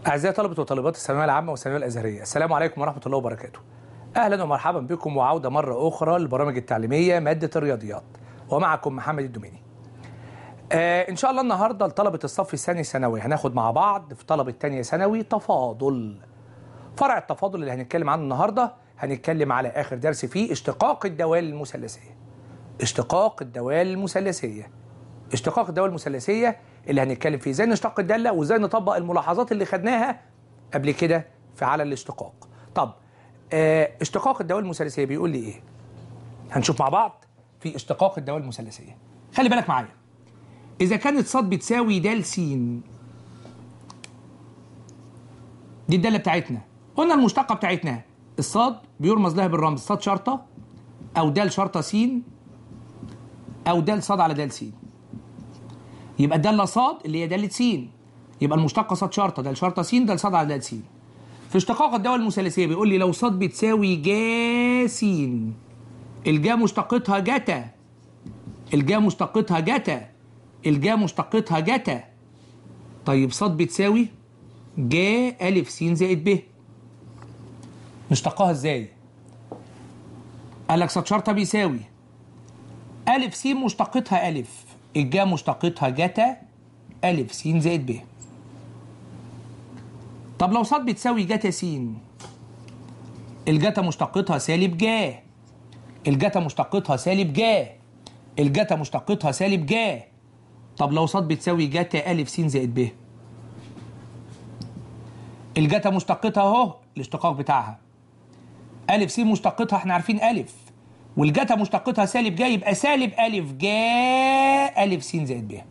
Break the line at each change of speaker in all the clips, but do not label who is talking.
أعزائي طلبة وطالبات الثانوية العامة والثانوية الأزهرية السلام عليكم ورحمة الله وبركاته أهلا ومرحبا بكم وعودة مرة أخرى للبرامج التعليمية مادة الرياضيات ومعكم محمد الدوميني آه إن شاء الله النهاردة لطلبة الصف الثاني ثانوي هناخد مع بعض في طلبة تانية ثانوي تفاضل فرع التفاضل اللي هنتكلم عنه النهاردة هنتكلم على آخر درس فيه اشتقاق الدوال المثلثية اشتقاق الدوال المثلثية اشتقاق الدوال المثلثية اللي هنتكلم فيه ازاي نشتق الدالة وازاي نطبق الملاحظات اللي خدناها قبل كده في على الاشتقاق طب اه اشتقاق الدوال المثلثية بيقول لي ايه هنشوف مع بعض في اشتقاق الدوال المثلثية خلي بالك معايا إذا كانت ص بتساوي د س دي الدالة بتاعتنا قلنا المشتقة بتاعتنا الصاد بيرمز لها بالرمز صاد شرطة أو د شرطة س أو د صاد على د س يبقى الدالة صاد اللي هي دالة س يبقى المشتقة صاد شرطة د شرطة س د صاد على د س في اشتقاق الدول المثلثية بيقول لي لو صاد بتساوي جا س الجا مشتقتها جتا الجا مشتقتها جتا الجا مشتقتها جتا طيب صاد بتساوي جا ألف س زائد ب نشتقها ازاي؟ قال لك صاد شرطة بيساوي ألف س مشتقتها ألف الجا مشتقتها جتا ألف س زائد ب طب لو صاد بتساوي جتا س الجتا مشتقتها سالب جا الجتا مشتقتها سالب جا الجتا مشتقتها سالب جا طب لو صاد بتساوي جتا ألف س زائد ب الجتا مشتقتها اهو الاشتقاق بتاعها ألف س مشتقتها احنا عارفين ألف والجتا مشتقتها سالب جا يبقى سالب ألف جا ألف س زائد ب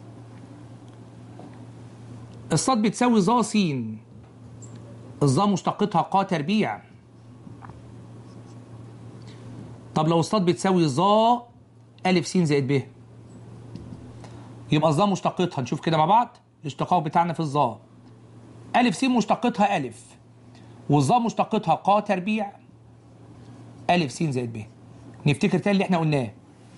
الصاد بتساوي ظا س الظا مشتقتها ق تربيع طب لو الصاد بتساوي ظا ألف س زائد ب يبقى الظا مشتقتها نشوف كده مع بعض الاشتقاق بتاعنا في الظا ألف س مشتقتها ألف والظا مشتقتها ق تربيع ألف س زائد ب نفتكر تاني اللي احنا قلناه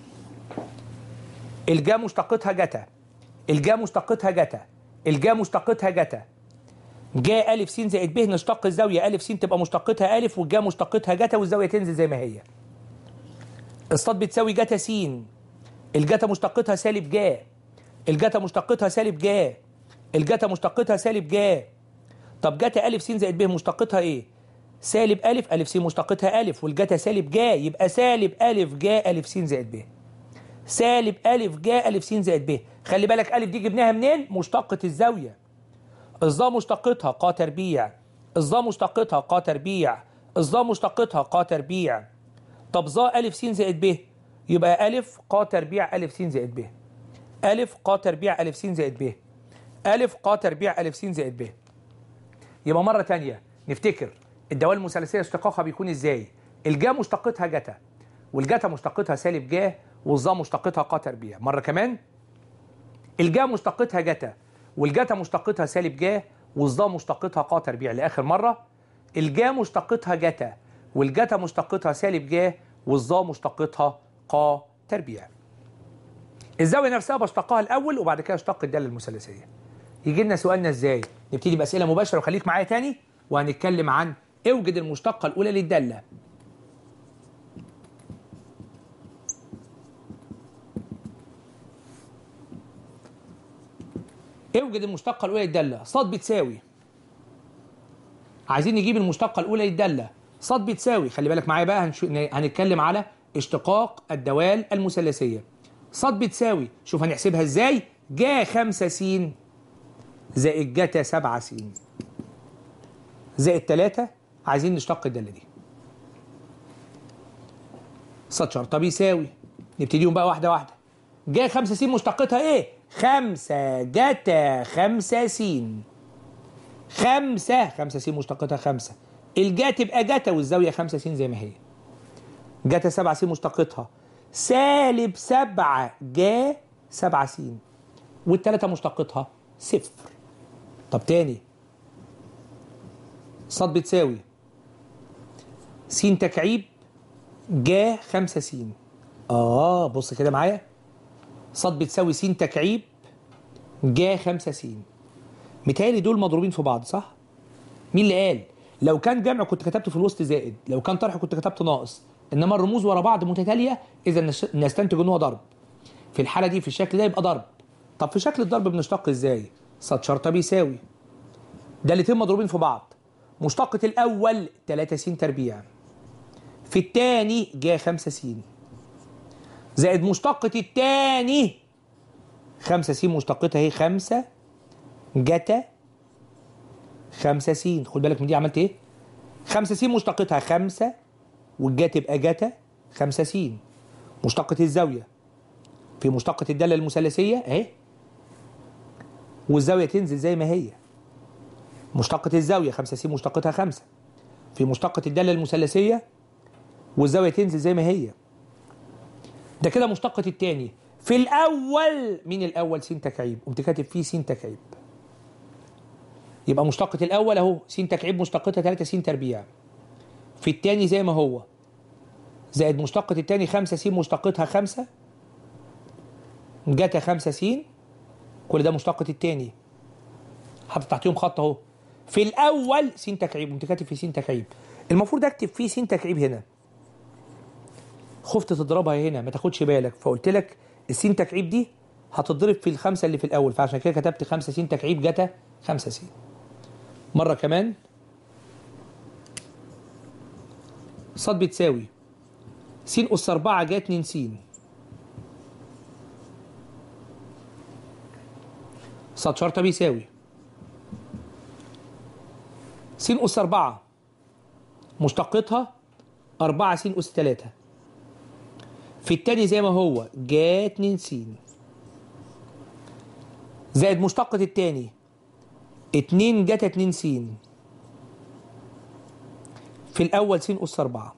الجا مشتقتها جتا الجا مشتقتها جتا الجا مشتقتها جتا جا ألف س زائد ب نشتق الزاوية ألف س تبقى مشتقتها ألف والجا مشتقتها جتا والزاوية تنزل زي ما هي الصاد بتساوي جتا س الجتا مشتقتها سالب جا الجتا مشتقتها سالب جا الجتا مشتقتها سالب جا طب جتا ألف س زائد ب مشتقتها إيه؟ سالب ألف ألف س مشتقتها ألف والجتا سالب جا يبقى سالب ألف جا ألف س زائد ب سالب ألف جا ألف س زائد ب خلي بالك ألف دي جبناها منين؟ مشتقة الزاوية الظا مشتقتها ق تربيع الظا مشتقتها ق تربيع الظا مشتقتها ق تربيع طب ظا ألف س زائد ب يبقى ألف ق تربيع ألف س زائد ب ألف ق تربيع ألف س زائد ب ألف ق تربيع ألف س زائد ب يبقى مرة تانية نفتكر الدوال المثلثية اشتقاقها بيكون ازاي؟ الجا مشتقتها جتا والجتا مشتقتها سالب جا والظا مشتقتها ق تربيع مرة كمان الجا مشتقتها جتا والجتا مشتقتها سالب جا والظا مشتقتها ق تربيع لآخر مرة الجا مشتقتها جتا والجتا مشتقتها سالب جا والظا مشتقتها ق تربيع الزاوية نفسها بشتقها الأول وبعد كده اشتق الدالة المثلثية يجي لنا سؤالنا ازاي نبتدي بأسئلة مباشرة وخليك معايا تاني وهنتكلم عن اوجد المشتقة الأولى للدالة اوجد المشتقة الأولى للدالة صاد بتساوي عايزين نجيب المشتقة الأولى للدالة صاد بتساوي خلي بالك معايا بقى هنشو... هنتكلم على اشتقاق الدوال المثلثية صاد بتساوي شوف هنحسبها ازاي جا خمسة س زائد جتا سبعة س زائد تلاتة عايزين نشتق الدالة دي صاد شرطة بيساوي نبتديهم بقى واحدة واحدة جا خمسة س مشتقتها ايه؟ خمسة جتا خمسة س خمسة خمسة س مشتقتها خمسة الجا تبقى جتا والزاوية خمسة س زي ما هي جتا سبعة س مشتقتها سالب سبعة جا سبعة س والتلاتة مشتقتها صفر طب تاني صاد بتساوي س تكعيب جا خمسة س اه بص كده معايا صاد بتساوي س تكعيب جا خمسة س متهيألي دول مضروبين في بعض صح؟ مين اللي قال؟ لو كان جمع كنت كتبت في الوسط زائد لو كان طرح كنت كتبت ناقص انما الرموز ورا بعض متتاليه اذا نش- نستنتج ان هو ضرب في الحاله دي في الشكل ده يبقى ضرب طب في شكل الضرب بنشتق ازاي صاد شرطه بيساوي دالتين مضروبين في بعض مشتقة الأول 3 س تربيع في الثاني جاء 5 س زائد مشتقة الثاني 5 س مشتقتها اهي 5 جتا 5 س خد بالك من دي عملت ايه 5 س مشتقتها 5 والجا تبقى جتا 5 س مشتقة الزاوية في مشتقة الدالة المثلثية اهي والزاوية تنزل زي ما هي مشتقة الزاوية 5 س مشتقتها 5 في مشتقة الدالة المثلثية والزاوية تنزل زي ما هي ده كده مشتقة التاني في الأول مين الأول س تكعيب قمت كاتب فيه س تكعيب يبقى مشتقة الأول أهو س تكعيب مشتقتها 3 س تربيع في التاني زي ما هو زائد مشتقة التاني 5 س مشتقتها 5 جتا 5 س كل ده مشتقة التاني حاطط تحتيهم خط اهو في الاول س تكعيب قمت كاتب في س تكعيب المفروض اكتب فيه س تكعيب هنا خفت تضربها هنا ما تاخدش بالك فقلت لك الس تكعيب دي هتضرب في الخمسه اللي في الاول فعشان كده كتبت 5 س تكعيب جتا 5 س مره كمان ص بتساوي س اس 4 جا 2 س ص شرطه بيساوي س أس 4 مشتقتها 4 س أس 3 في التاني زي ما هو جا 2 س زائد مشتقة التاني 2 جتا 2 س في الأول س أس 4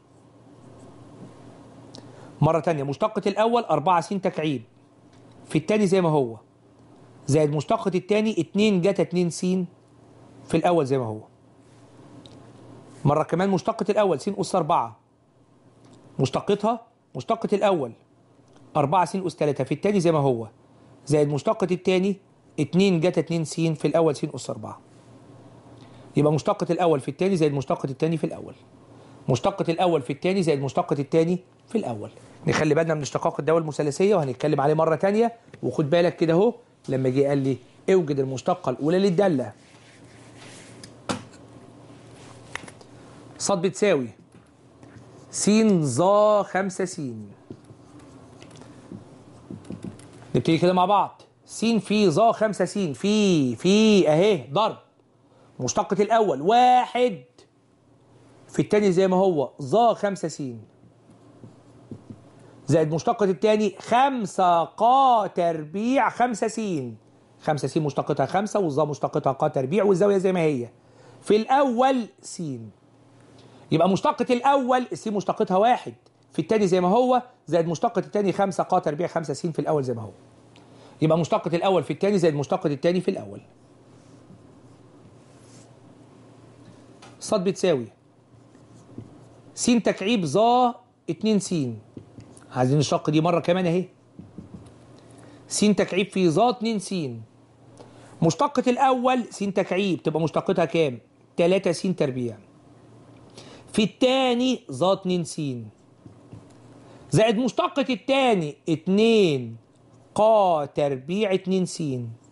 مرة تانية مشتقة الأول 4 س تكعيب في التاني زي ما هو زائد مشتقة التاني 2 جتا 2 س في الأول زي ما هو مرة كمان مشتقة الأول س أس 4 مشتقتها مشتقة الأول 4 س أس 3 في التاني زي ما هو زائد مشتقة التاني 2 جتا 2 س في الأول س أس 4 يبقى مشتقة الأول في التاني زائد مشتقة التاني في الأول مشتقة الأول في التاني زائد مشتقة التاني في الأول نخلي بالنا من اشتقاق الدول المثلثية وهنتكلم عليه مرة تانية وخد بالك كده أهو لما جه قال لي اوجد المشتقة الأولى للدالة ص بتساوي س ظا خمسة س نبتدي كده مع بعض س في ظا خمسة س في في اهي ضرب مشتقة الأول واحد في التاني زي ما هو ظا خمسة س زائد مشتقة التاني خمسة قا تربيع خمسة س خمسة س مشتقتها خمسة والظا مشتقتها قا تربيع والزاوية زي ما هي في الأول س يبقى مشتقة الأول الس مشتقتها واحد في التاني زي ما هو زائد مشتقة التاني خمسة قا تربيع خمسة س في الأول زي ما هو يبقى مشتقة الأول في التاني زائد مشتقة التاني في الأول ص بتساوي س تكعيب ظا 2 س عايزين نشتق دي مرة كمان أهي س تكعيب في ظا 2 س مشتقة الأول س تكعيب تبقى مشتقتها كام؟ 3 س تربيع في التاني ظا 2 س زائد مشتقة التاني 2 قا تربيع 2 س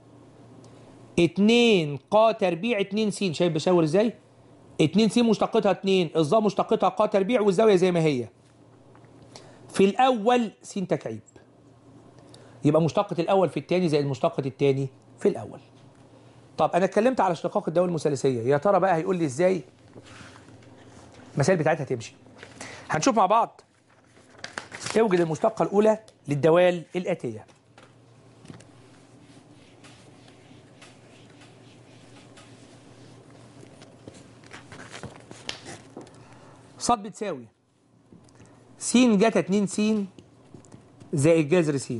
2 قا تربيع 2 س شايف بشاور ازاي؟ 2 س مشتقتها 2 الظا مشتقتها قا تربيع والزاوية زي ما هي في الأول س تكعيب يبقى مشتقة الأول في التاني زائد مشتقة التاني في الأول طب أنا اتكلمت على اشتقاق الدول المثلثية يا ترى بقى هيقول لي ازاي المسائل بتاعتها تمشي هنشوف مع بعض اوجد المشتقة الأولى للدوال الآتية ص بتساوي س جتا 2 س زائد جذر س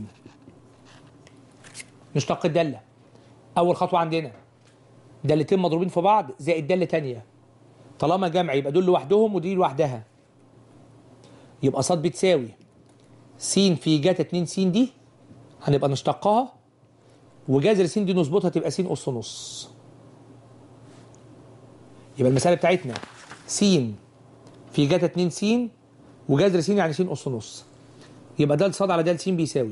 نشتق الدالة أول خطوة عندنا دالتين مضروبين في بعض زائد دالة تانية طالما جمع يبقى دول لوحدهم ودي لوحدها يبقى ص بتساوي س في جتا 2 س دي هنبقى نشتقها وجذر س دي نظبطها تبقى س أس نص يبقى المسألة بتاعتنا س في جتا 2 س وجذر س يعني س أس نص يبقى د ص على د س بيساوي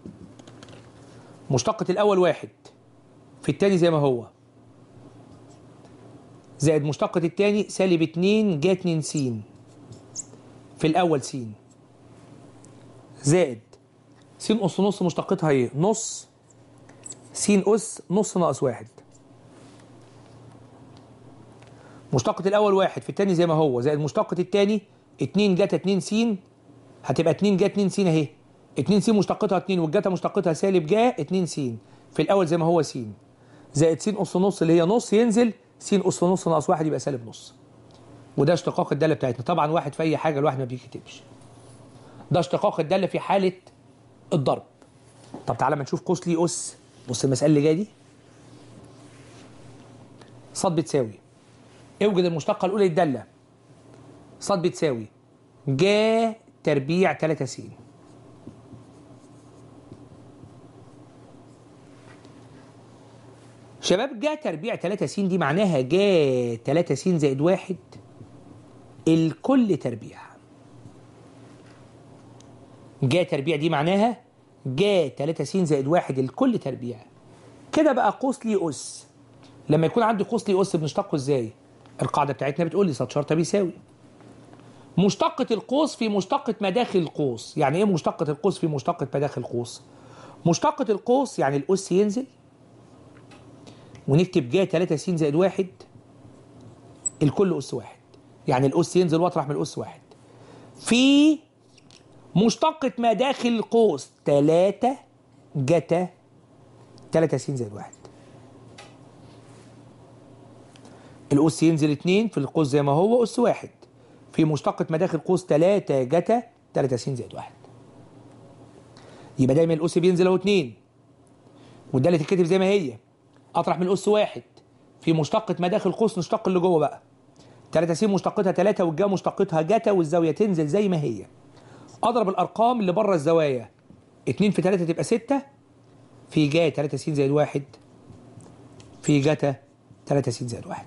مشتقة الأول واحد في التاني زي ما هو زائد مشتقة التاني سالب 2 جا 2 س في الأول س زائد س أس نص مشتقتها ايه؟ نص س أس نص ناقص واحد مشتقة الأول واحد في التاني زي ما هو زائد مشتقة التاني 2 جتا 2 س هتبقى 2 جا 2 س أهي 2 س مشتقتها 2 والجتا مشتقتها سالب جا 2 س في الأول زي ما هو س زائد س أس نص اللي هي نص ينزل س أس نص ناقص واحد يبقى سالب نص وده اشتقاق الدالة بتاعتنا طبعا واحد في أي حاجة الواحد ما بيكتبش ده اشتقاق الدالة في حالة الضرب طب تعالى ما نشوف قوس لي أس بص المسألة اللي جاية دي ص بتساوي اوجد المشتقة الأولى للدالة ص بتساوي جا تربيع 3 س شباب جا تربيع 3 س دي معناها جا 3 س زائد واحد الكل تربيع جا تربيع دي معناها جا 3 س زائد واحد الكل تربيع كده بقى قوس لي أس لما يكون عندي قوس لي أس بنشتقه ازاي؟ القاعدة بتاعتنا بتقول لي صاد شرطة بيساوي مشتقة القوس في مشتقة مداخل القوس يعني ايه مشتقة القوس في مشتقة مداخل القوس مشتقة القوس يعني الأس ينزل ونكتب جا 3 س زائد واحد الكل أس واحد يعني الأس ينزل واطرح من الأس واحد في مشتقة مداخل القوس 3 جتا 3 س زائد واحد الأس ينزل 2 في القوس زي ما هو أس واحد في مشتقة مداخل قوس 3 جتا 3 س زائد واحد يبقى دايما الأس بينزل اهو 2 والدالة تتكتب زي ما هي أطرح من الأس واحد في مشتقة مداخل قوس نشتق اللي جوه بقى 3 س مشتقتها 3 والجا مشتقتها جتا والزاوية تنزل زي ما هي أضرب الأرقام اللي بره الزوايا 2 في 3 تبقى 6 في جا 3 س زائد واحد في جتا 3 س زائد واحد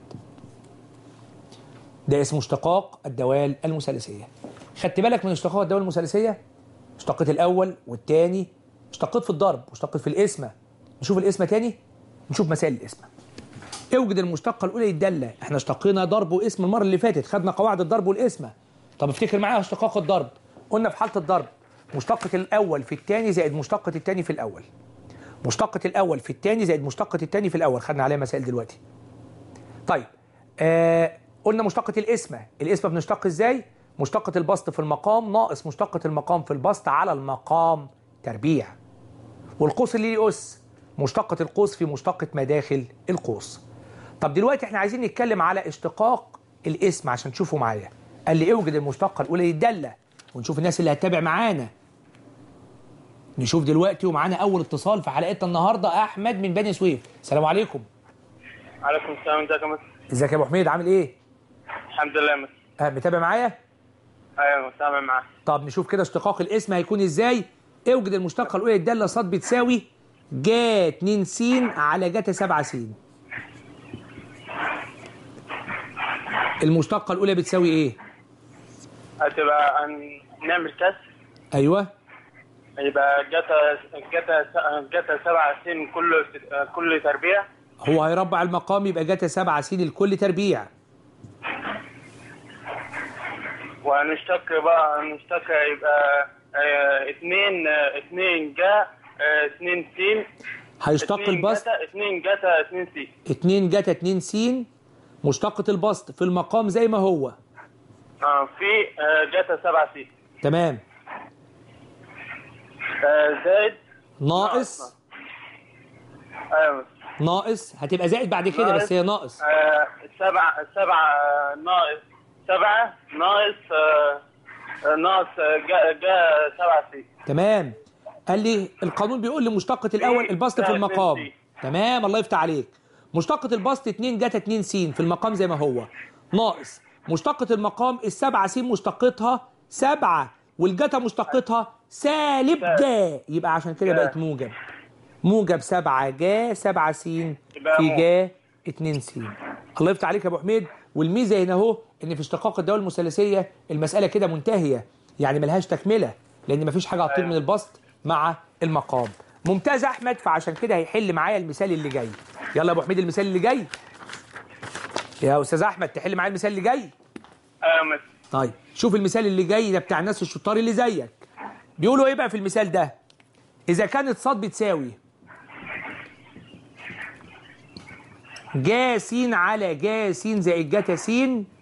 ده اسمه اشتقاق الدوال المثلثية خدت بالك من اشتقاق الدوال المثلثية اشتقيت الأول والثاني اشتقيت في الضرب واشتقيت في القسمة نشوف القسمة تاني نشوف مسائل القسمة اوجد المشتقة الأولى للدالة احنا اشتقينا ضرب واسم المرة اللي فاتت خدنا قواعد الضرب والقسمة طب افتكر معايا اشتقاق الضرب قلنا في حالة الضرب مشتقة الأول في الثاني زائد مشتقة الثاني في الأول مشتقة الأول في الثاني زائد مشتقة الثاني في الأول خدنا عليها مسائل دلوقتي طيب آه قلنا مشتقة القسمة القسمة بنشتق ازاي مشتقة البسط في المقام ناقص مشتقة المقام في البسط على المقام تربيع والقوس اللي ليه أس مشتقة القوس في مشتقة مداخل القوس طب دلوقتي احنا عايزين نتكلم على اشتقاق الاسم عشان تشوفوا معايا قال لي اوجد المشتقة الأولى للدالة ونشوف الناس اللي هتتابع معانا نشوف دلوقتي ومعانا أول اتصال في حلقتنا النهاردة أحمد من بني سويف السلام عليكم
عليكم السلام ازيك يا مستر
ازيك يا أبو حميد عامل إيه؟
الحمد لله يا مستر
آه متابع معايا؟
ايوه مستمع معاك
طب نشوف كده اشتقاق الاسم هيكون ازاي اوجد المشتقة الأولى للدالة ص بتساوي جا 2 س على جتا 7 س المشتقة الأولى بتساوي إيه؟
هتبقى هن- نعمل كسر
أيوه
يبقى جتا جتا جتا سبع سين كل كل تربيع
هو هيربع المقام يبقى جتا 7 س الكل تربيع
وهنشتق بقى هنشتق يبقى آه، اتنين آه، اتنين جا آه، اتنين سين
هيشتق
اتنين
البسط
جتا اتنين جتا اتنين سين
2 جتا 2 س مشتقة البسط في المقام زي ما هو
اه في آه، جتا سبع سين
تمام
آه، زائد
ناقص
ايوه
ناقص هتبقى زائد بعد كده بس هي ناقص
آه، سبعة سبعة آه، ناقص سبعة ناقص آه، آه، ناقص آه، جا جا سبعة سين
تمام قال لي القانون بيقول لي مشتقة الأول البسط في
لا،
المقام
اتنين
تمام الله يفتح عليك مشتقة البسط 2 جتا 2 س في المقام زي ما هو ناقص مشتقة المقام السبعة س مشتقتها سبعة والجتا مشتقتها سالب جا يبقى عشان كده
جا.
بقت موجب موجب 7 جا 7 س في
يبقى موجب.
جا 2 س الله يفتح عليك يا ابو حميد والميزه هنا اهو ان في اشتقاق الدوال المثلثيه المساله كده منتهيه يعني ملهاش تكمله لان مفيش حاجه هتطير من البسط مع المقام ممتاز يا احمد فعشان كده هيحل معايا المثال اللي جاي يلا يا ابو حميد المثال اللي جاي يا استاذ احمد تحل معايا المثال اللي جاي
ايوه مس
طيب شوف المثال اللي جاي ده بتاع الناس الشطار اللي زيك بيقولوا ايه بقى في المثال ده اذا كانت ص بتساوي جا س على جا س زائد جتا س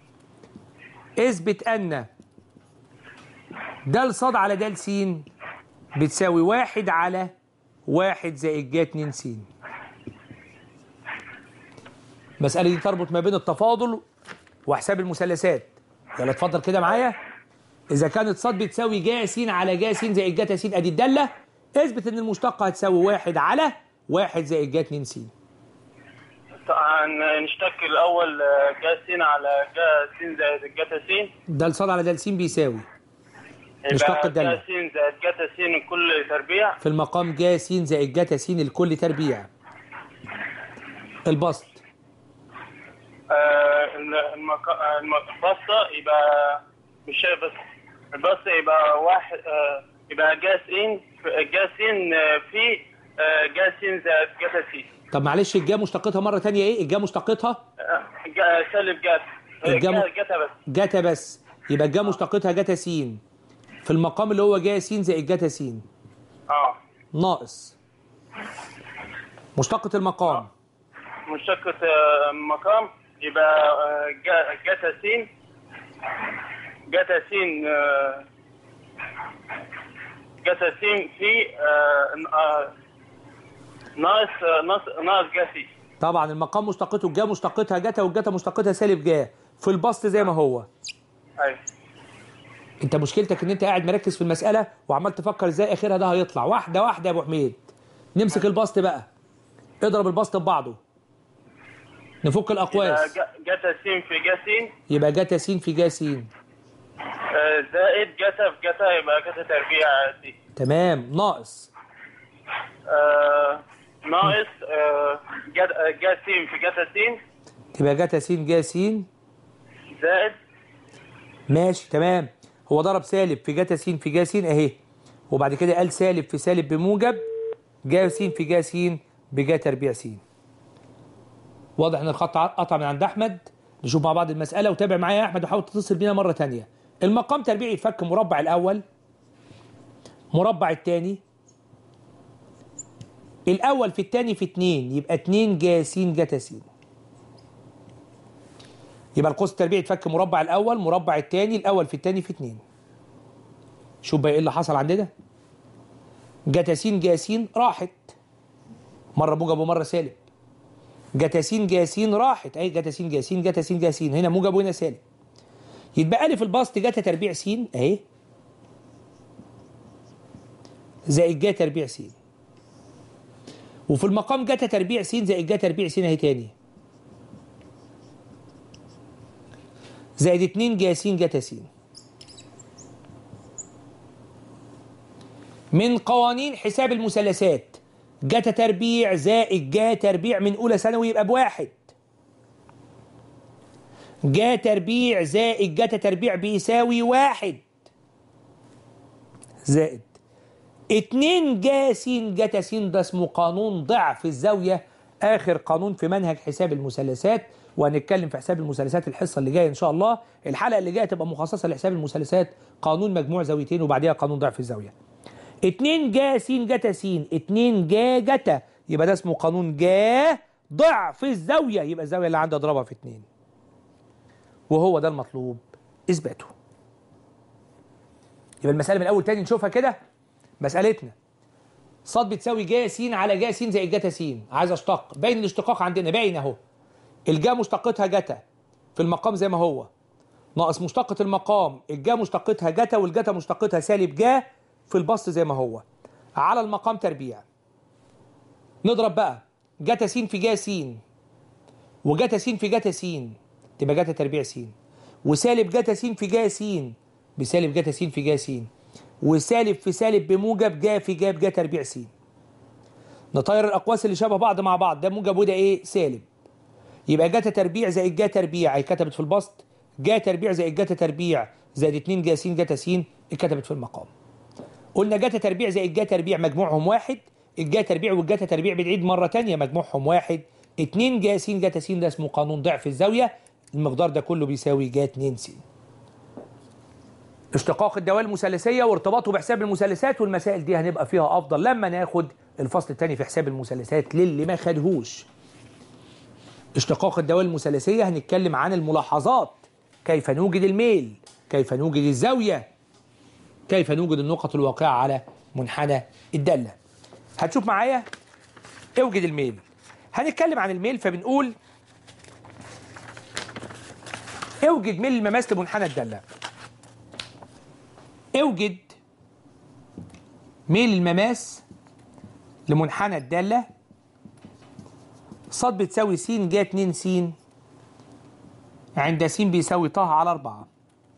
اثبت ان د ص على د س بتساوي واحد على واحد زائد جا 2 س المسألة دي تربط ما بين التفاضل وحساب المثلثات يلا اتفضل كده معايا إذا كانت ص بتساوي جا س على جا س زائد جتا س أدي الدالة اثبت إن المشتقة هتساوي واحد على واحد زائد جا 2 س
طبعا نشتك الاول آه، جا س على جا س زائد جتا س
د ص على د س بيساوي نشتق
يبقى
الدالة.
جا س زائد جتا س كل تربيع
في المقام جا س زائد جتا س الكل تربيع البسط
آه، المك... آه، الم- البسطة يبقى مش شايف بس البسطة يبقى واحد آه، يبقى جا س جا س آه، في آه، جا س زائد جتا س
طب معلش الجا مشتقتها مرة تانية ايه الجا مشتقتها
آه، جا- سالب جات
الجم-
جا- جتا بس
جتا بس يبقى الجا مشتقتها جتا س في المقام اللي هو جا س زائد جتا س
اه
ناقص مشتقة المقام
مشتقة آه، مقام يبقى آه، جا- جتا س جتا س آه، جتا س في آه، آه، ناقص آه، ناقص ناقص جا س
طبعا المقام مشتقته الجا مشتقتها جتا والجتا مشتقتها سالب جا في البسط زي ما هو
ايوه
انت مشكلتك ان انت قاعد مركز في المسألة وعمال تفكر ازاي اخرها ده هيطلع واحدة واحدة يا ابو حميد نمسك البسط بقى اضرب البسط ببعضه نفك
يبقى
الاقواس
جا- جتا س في جا س
يبقى جتا س في جا س
آه، زائد جتا في جتا يبقى جتا تربيع س
تمام ناقص
آه، ناقص آه، جا- آه، جا س في جتا س
تبقى جتا س جا س
زائد
ماشي تمام هو ضرب سالب في جتا س في جا س اهي وبعد كده قال سالب في سالب بموجب جا س في جا س بجا تربيع س واضح ان الخط قطع من عند احمد نشوف مع بعض المساله وتابع معايا يا احمد وحاول تتصل بينا مره تانية المقام تربيعي يتفك مربع الاول مربع الثاني الاول في الثاني في 2 يبقى 2 جا س جتا س يبقى القوس التربيعي يتفك مربع الاول مربع الثاني الاول في الثاني في 2 شوف بقى ايه اللي حصل عندنا جتا س جا س راحت مره موجب ومره سالب جتا س جا س راحت اهي جتا س جا س جتا س جا س هنا موجب وهنا سالب يتبقى لي في البسط جتا تربيع س اهي زائد جا تربيع س وفي المقام جتا تربيع س زائد جا تربيع س اهي تاني زائد 2 جا س جتا س من قوانين حساب المثلثات جتا تربيع زائد جا تربيع من اولى ثانوي يبقى بواحد جا تربيع زائد جتا تربيع بيساوي واحد زائد اتنين جا س جتا س ده اسمه قانون ضعف الزاوية آخر قانون في منهج حساب المثلثات وهنتكلم في حساب المثلثات الحصة اللي جاية إن شاء الله الحلقة اللي جاية تبقى مخصصة لحساب المثلثات قانون مجموع زاويتين وبعديها قانون ضعف الزاوية اتنين جا س جتا س اتنين جا جتا يبقى ده اسمه قانون جا ضعف الزاوية يبقى الزاوية اللي عندي اضربها في اتنين وهو ده المطلوب اثباته يبقى المسألة من الأول تاني نشوفها كده مسألتنا ص بتساوي جا س على جا س زائد جتا س عايز اشتق باين الاشتقاق عندنا باين اهو الجا مشتقتها جتا في المقام زي ما هو ناقص مشتقة المقام الجا مشتقتها جتا والجتا مشتقتها سالب جا في البسط زي ما هو على المقام تربيع نضرب بقى جتا س في جا س وجتا س في جتا س تبقى جتا تربيع س وسالب جتا س في جا س بسالب جتا س في جا س وسالب في سالب بموجب جا في جا بجا تربيع س نطير الاقواس اللي شبه بعض مع بعض ده موجب وده ايه سالب يبقى جاتا تربيع زائد جا تربيع هي كتبت في البسط جا تربيع زائد جاتا تربيع زائد 2 جا س جاتا س اتكتبت في المقام قلنا جاتا تربيع زائد جا تربيع مجموعهم واحد الجا تربيع والجاتا تربيع بنعيد مرة تانية مجموعهم واحد 2 جا س جاتا س ده اسمه قانون ضعف الزاوية المقدار ده كله بيساوي جا 2 س اشتقاق الدوال المثلثية وارتباطه بحساب المثلثات والمسائل دي هنبقى فيها أفضل لما ناخد الفصل الثاني في حساب المثلثات للي ما خدهوش اشتقاق الدوال المثلثية هنتكلم عن الملاحظات كيف نوجد الميل كيف نوجد الزاوية كيف نوجد النقط الواقعة على منحنى الدالة هتشوف معايا اوجد الميل هنتكلم عن الميل فبنقول اوجد ميل المماس لمنحنى الدالة اوجد ميل المماس لمنحنى الدالة ص بتساوي س جا 2 س عند س بيساوي ط على 4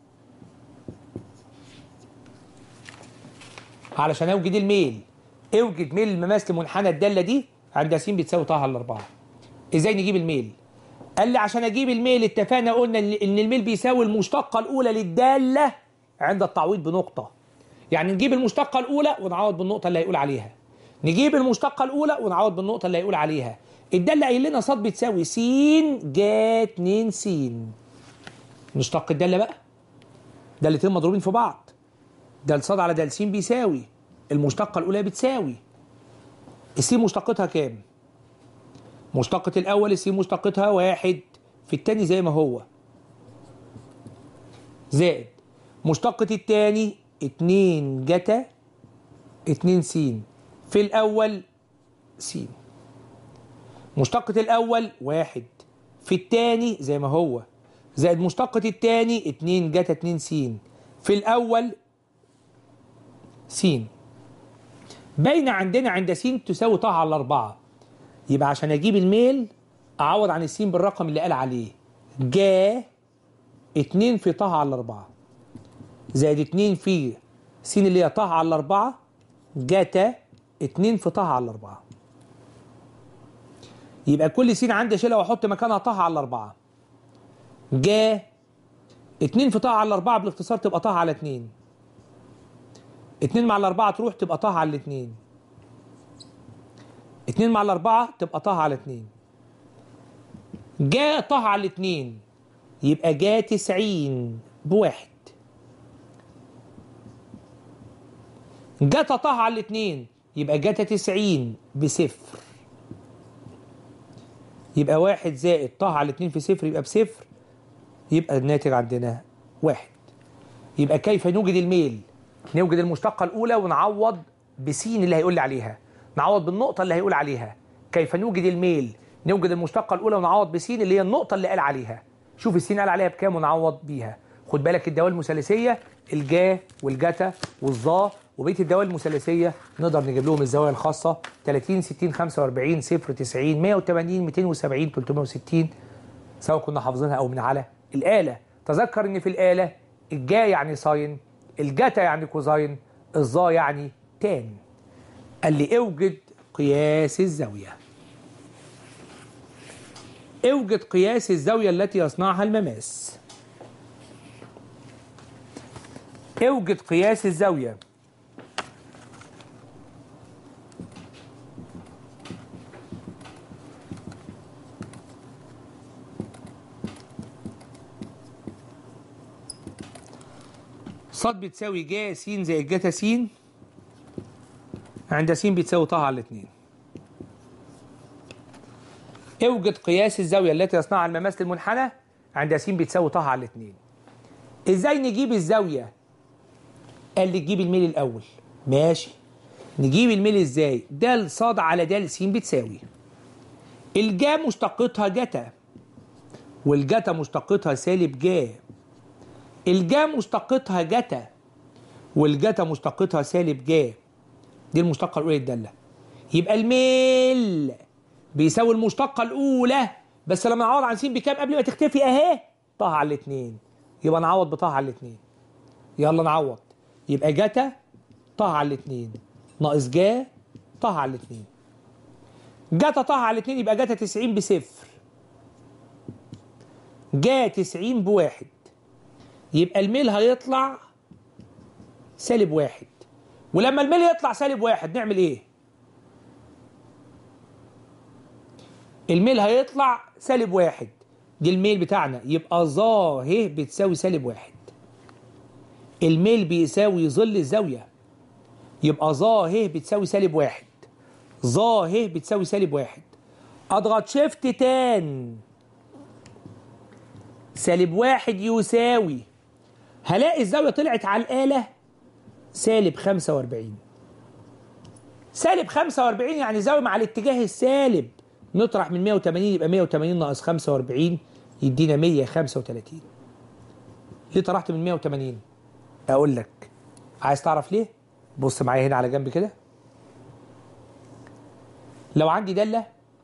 علشان اوجد الميل اوجد ميل المماس لمنحنى الدالة دي عند س بتساوي ط على 4 ازاي نجيب الميل قال لي عشان اجيب الميل اتفقنا قلنا ان إن الميل بيساوي المشتقة الاولى للدالة عند التعويض بنقطة يعني نجيب المشتقة الاولى ونعوض بالنقطة اللي هيقول عليها نجيب المشتقة الاولى ونعوض بالنقطة اللي هيقول عليها الدالة قايل لنا ص بتساوي س جا 2 س نشتق الدالة بقى دالتين مضروبين في بعض دال ص على دال س بيساوي المشتقة الأولى بتساوي الس مشتقتها كام؟ مشتقة الأول الس مشتقتها واحد في التاني زي ما هو زائد مشتقة التاني اتنين جتا اتنين س في الأول س مشتقة الأول واحد في التاني زي ما هو زائد مشتقة التاني اتنين جتا اتنين س في الأول س باينة عندنا عند س تساوي ط على أربعة يبقى عشان أجيب الميل أعوض عن السين بالرقم اللي قال عليه جا اتنين في ط على أربعة زائد اتنين في س اللي هي ط على أربعة جاتا اتنين في ط على أربعة يبقى كل س عندي اشيلها واحط مكانها ط على أربعة جا اتنين في ط على أربعة بالاختصار تبقى ط على اتنين اتنين مع الأربعة تروح تبقى ط على الاتنين اتنين مع الأربعة تبقى ط على اتنين جا ط على الاتنين يبقى جا تسعين بواحد جاتا ط على الاتنين يبقى جاتا تسعين بصفر يبقى واحد زائد ط على اتنين في صفر يبقى بصفر يبقى الناتج عندنا واحد يبقى كيف نوجد الميل نوجد المشتقة الأولى ونعوض بسين اللي هيقول لي عليها نعوض بالنقطة اللي هيقول عليها كيف نوجد الميل نوجد المشتقة الأولى ونعوض بسين اللي هي النقطة اللي قال عليها شوف السين قال عليها بكام ونعوض بيها خد بالك الدوال المثلثية الجا والجتا والظا وبقيه الدوال المثلثيه نقدر نجيب لهم الزوايا الخاصه 30 60 45 0 90 180 270 360 سواء كنا حافظينها او من على الاله تذكر ان في الاله الجا يعني ساين الجتا يعني كوزاين الظا يعني تان قال لي اوجد قياس الزاويه اوجد قياس الزاويه التي يصنعها المماس اوجد قياس الزاويه ص بتساوي جا س زائد جتا س عند س بتساوي ط على الاثنين اوجد قياس الزاوية التي يصنعها المماس للمنحنى عند س بتساوي ط على الاثنين ازاي نجيب الزاوية قال لي تجيب الميل الاول ماشي نجيب الميل ازاي د ص على د س بتساوي الجا مشتقتها جتا والجتا مشتقتها سالب جا الجا مشتقتها جتا والجتا مشتقتها سالب جا دي المشتقة الأولى للدالة يبقى الميل بيساوي المشتقة الأولى بس لما نعوض عن س بكام قبل ما تختفي أهي ط على الاتنين يبقى نعوض بط على الاتنين يلا نعوض يبقى جتا ط على الاتنين ناقص جا ط على الاتنين جتا ط على الاتنين يبقى جتا 90 بصفر جا 90 بواحد يبقى الميل هيطلع سالب واحد ولما الميل يطلع سالب واحد نعمل ايه؟ الميل هيطلع سالب واحد دي الميل بتاعنا يبقى ظا ه بتساوي سالب واحد الميل بيساوي ظل الزاوية يبقى ظا ه بتساوي سالب واحد ظا ه بتساوي سالب واحد اضغط شيفت تان سالب واحد يساوي هلاقي الزاوية طلعت على الآلة سالب 45 سالب 45 يعني زاوية مع الاتجاه السالب نطرح من 180 يبقى 180 ناقص 45 يدينا 135 ليه طرحت من 180 اقول لك عايز تعرف ليه بص معايا هنا على جنب كده لو عندي دالة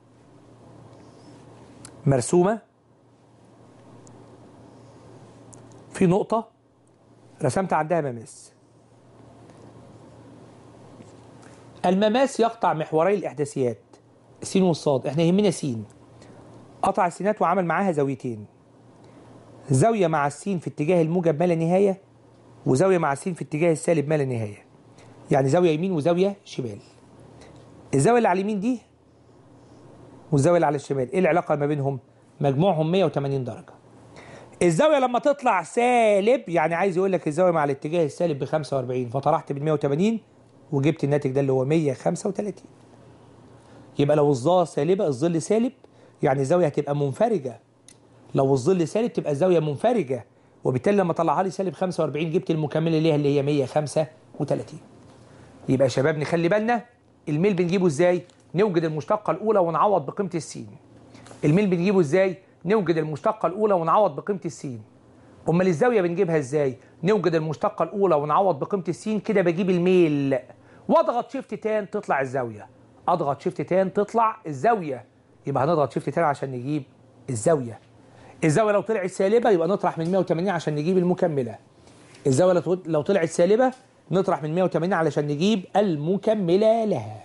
مرسومة في نقطة رسمت عندها مماس المماس يقطع محوري الإحداثيات السين والصاد احنا يهمنا سين قطع السينات وعمل معاها زاويتين زاوية مع السين في اتجاه الموجب ما لا نهاية وزاوية مع السين في اتجاه السالب ما لا نهاية يعني زاوية يمين وزاوية شمال الزاوية اللي على اليمين دي والزاوية اللي على الشمال ايه العلاقة ما بينهم مجموعهم 180 درجة الزاوية لما تطلع سالب يعني عايز يقول لك الزاوية مع الاتجاه السالب ب 45 فطرحت بال 180 وجبت الناتج ده اللي هو 135 يبقى لو الظا سالبة الظل سالب يعني الزاوية هتبقى منفرجة لو الظل سالب تبقى الزاوية منفرجة وبالتالي لما طلعها لي سالب 45 جبت المكملة ليها اللي هي 135 يبقى يا شباب نخلي بالنا الميل بنجيبه ازاي؟ نوجد المشتقة الأولى ونعوض بقيمة السين الميل بنجيبه ازاي؟ نوجد المشتقة الأولى ونعوض بقيمة السين أمال الزاوية بنجيبها ازاي؟ نوجد المشتقة الأولى ونعوض بقيمة السين كده بجيب الميل واضغط شيفت تان تطلع الزاوية اضغط شيفت تان تطلع الزاوية يبقى هنضغط شيفت تان عشان نجيب الزاوية الزاوية لو طلعت سالبة يبقى نطرح من 180 عشان نجيب المكملة الزاوية لو- لو طلعت سالبة نطرح من 180 علشان نجيب المكملة لها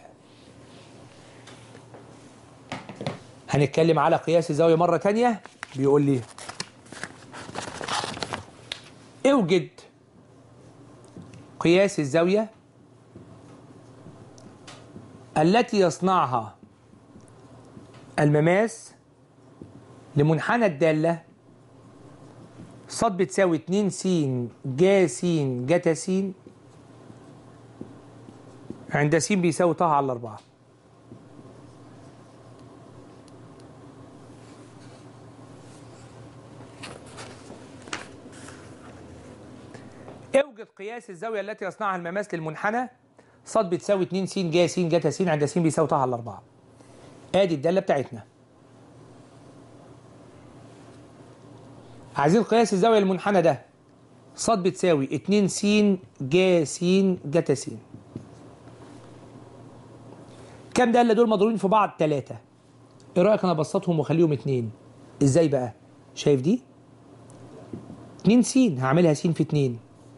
هنتكلم على قياس الزاوية مرة تانية بيقول لي اوجد قياس الزاوية التي يصنعها المماس لمنحنى الدالة ص بتساوي 2 س جا س جتا س عند س بيساوي ط على الأربعة اوجد قياس الزاوية التي يصنعها المماس للمنحنى ص بتساوي 2 س جا س جتا س عند س بيساوي ط على الأربعة ادي الدالة بتاعتنا عايزين قياس الزاوية المنحنى ده ص بتساوي 2 س جا س جتا س كام دالة دول مضروبين في بعض ثلاثة ايه رأيك انا ابسطهم واخليهم اتنين ازاي بقى شايف دي 2 س هعملها س في 2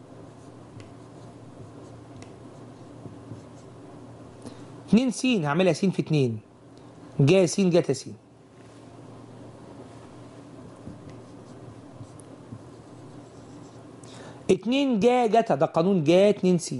2 س هعملها س في 2 جا س جتا س اتنين جا جتا ده قانون جا اتنين س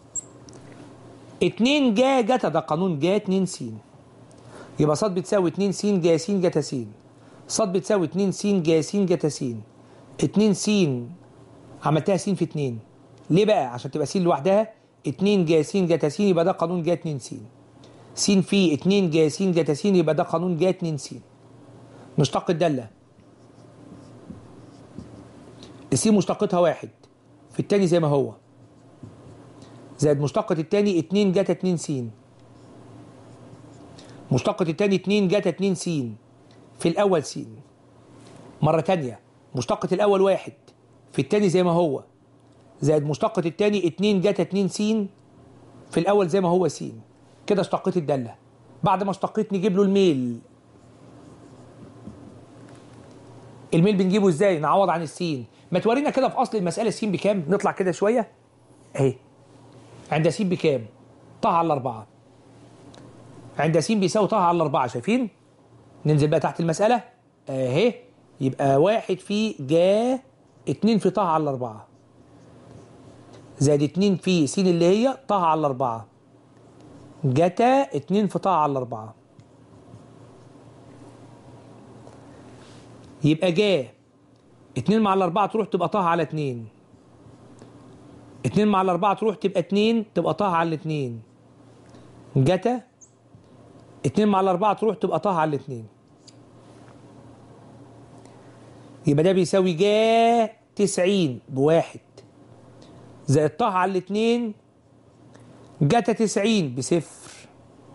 اتنين جا جتا ده قانون جا اتنين س يبقى ص بتساوي اتنين س جا س جتا س ص بتساوي اتنين س جا س جتا س اتنين س عملتها س في اتنين ليه بقى عشان تبقى س لوحدها اتنين جا س جتا س يبقى ده قانون جا اتنين س س في اتنين جا س جتا س يبقى ده قانون جا اتنين س مشتق الدالة السين مشتقتها واحد في التاني زي ما هو زائد مشتقة التاني اتنين جتا اتنين س مشتقة التاني اتنين جتا اتنين س في الأول س مرة تانية مشتقة الأول واحد في التاني زي ما هو زائد مشتقة التاني اتنين جتا اتنين س في الأول زي ما هو س كده اشتقيت الدالة بعد ما اشتقيت نجيب له الميل الميل بنجيبه ازاي نعوض عن السين ما تورينا كده في اصل المساله السين بكام نطلع كده شويه اهي عند س بكام ط على الأربعة عند س بيساوي ط على الأربعة شايفين ننزل بقى تحت المسألة اهي يبقى واحد في جا اتنين في طه على الأربعة زائد اتنين في س اللي هي طه على الأربعة جتا اتنين في طه على الأربعة يبقى جا اتنين مع الأربعة تروح تبقى طه على اتنين اتنين مع الأربعة تروح تبقى اتنين تبقى طه على الاتنين جتا اتنين مع الأربعة تروح تبقى طه على الاتنين يبقى ده بيساوي جا تسعين بواحد زائد طه على الاتنين جتا تسعين بصفر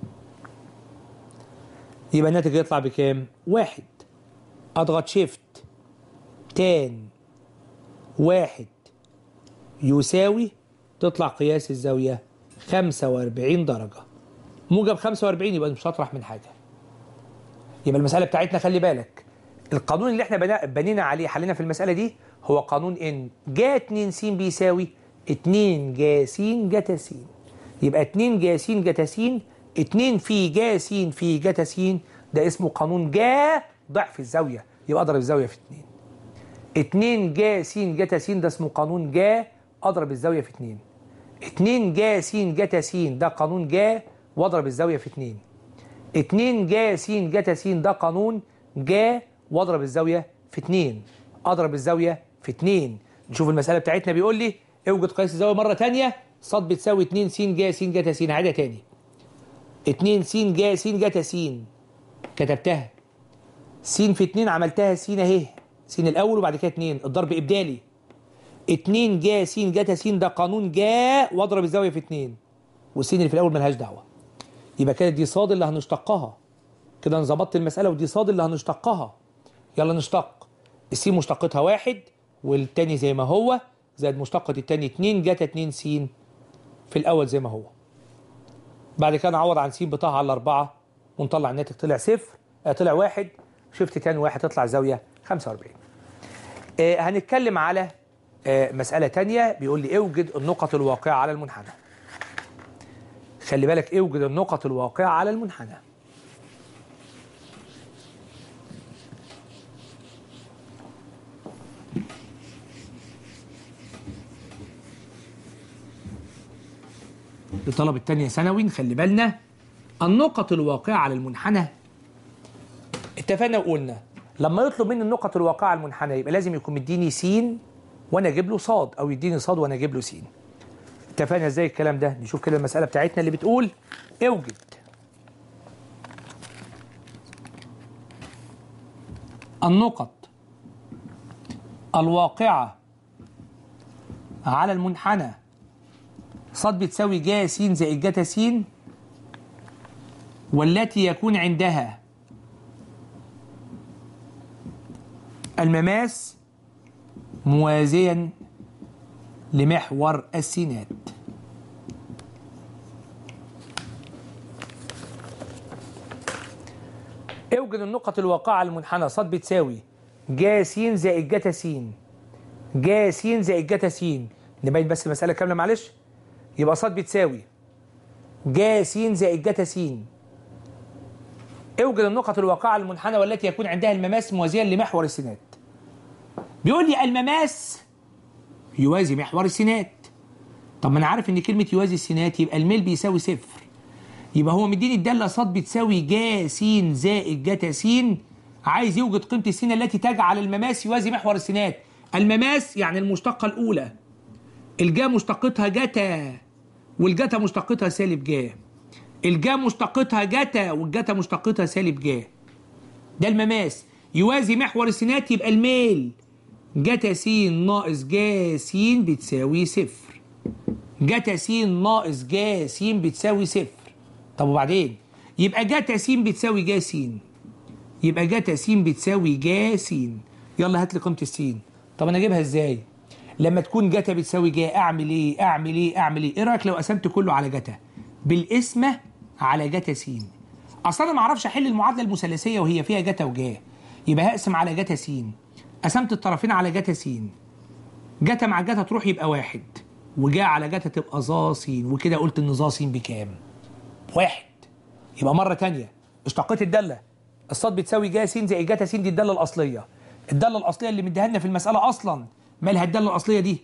يبقى الناتج يطلع بكام؟ واحد اضغط شيفت تان واحد يساوي تطلع قياس الزاوية 45 درجة موجب 45 يبقى مش هطرح من حاجة يبقى المسألة بتاعتنا خلي بالك القانون اللي احنا بنا- بنينا عليه حلينا في المسألة دي هو قانون ان جا 2 س بيساوي 2 جا س جتا س يبقى 2 جا س جتا س 2 في جا س في جتا س ده اسمه قانون جا ضعف الزاوية يبقى اضرب الزاوية في 2 2 جا س جتا س ده اسمه قانون جا اضرب الزاوية في 2 2 جا س جتا س ده قانون جا واضرب الزاوية في 2 2 جا س جتا س ده قانون جا واضرب الزاوية في 2 اضرب الزاوية في 2 نشوف المسألة بتاعتنا بيقول لي اوجد قياس الزاوية مرة تانية ص بتساوي 2 س جا س جتا س هعيدها تاني 2 س جا س جتا س كتبتها س في 2 عملتها س اهي س الاول وبعد كده 2 الضرب ابدالي 2 جا س جتا س ده قانون جا واضرب الزاويه في 2 والسين اللي في الاول ملهاش دعوه يبقى كده دي صاد اللي هنشتقها كده انا ظبطت المساله ودي صاد اللي هنشتقها يلا نشتق السين مشتقتها واحد والتاني زي ما هو زائد مشتقة التاني 2 جتا 2 س في الاول زي ما هو بعد كده نعوض عن س بطه على الاربعه ونطلع الناتج طلع صفر آه طلع واحد شفت تاني واحد تطلع زاويه 45 آه هنتكلم على آه مسألة تانية بيقول لي اوجد النقط الواقعة على المنحنى خلي بالك اوجد النقط الواقعة على المنحنى لطلب التانية ثانوي خلي بالنا النقط الواقعة على المنحنى اتفقنا وقلنا لما يطلب مني النقط الواقعة على المنحنى يبقى لازم يكون مديني س وانا اجيب له صاد او يديني صاد وانا اجيب له س اتفقنا ازاي الكلام ده نشوف كده المسألة بتاعتنا اللي بتقول اوجد النقط الواقعة على المنحنى صاد بتساوي جا س زائد جتا س والتي يكون عندها المماس موازيا لمحور السينات اوجد النقط الواقعة على المنحنى ص بتساوي جا س زائد جتا س جا س زائد جتا س نبين بس المسألة كاملة معلش يبقى ص بتساوي جا س زائد جتا س اوجد النقط الواقعة على المنحنى والتي يكون عندها المماس موازيا لمحور السينات بيقول لي المماس يوازي محور السينات طب ما انا عارف ان كلمه يوازي السينات يبقى الميل بيساوي صفر يبقى هو مديني الداله ص بتساوي جا س زائد جتا س عايز يوجد قيمه السين التي تجعل المماس يوازي محور السينات المماس يعني المشتقه الاولى الجا مشتقتها جتا والجتا مشتقتها سالب جا الجا مشتقتها جتا والجتا مشتقتها سالب جا ده المماس يوازي محور السينات يبقى الميل جتا س ناقص جا س بتساوي صفر جتا س ناقص جا س بتساوي صفر طب وبعدين يبقى جتا س بتساوي جا س يبقى جتا س بتساوي جا س يلا هات لي قيمه السين طب انا اجيبها ازاي لما تكون جتا بتساوي جا اعمل ايه اعمل ايه اعمل ايه ايه رايك لو قسمت كله على جتا بالقسمه على جتا س اصل انا ما اعرفش احل المعادله المثلثيه وهي فيها جتا وجا يبقى هقسم على جتا س قسمت الطرفين على جتا س جتا مع جتا تروح يبقى واحد وجا على جتا تبقى ظا س وكده قلت ان ظا س بكام؟ واحد يبقى مرة تانية اشتقيت الدالة الصاد بتساوي جا س زائد جتا س دي الدالة الأصلية الداله الاصليه اللي مديها لنا في المساله اصلا مالها الداله الاصليه دي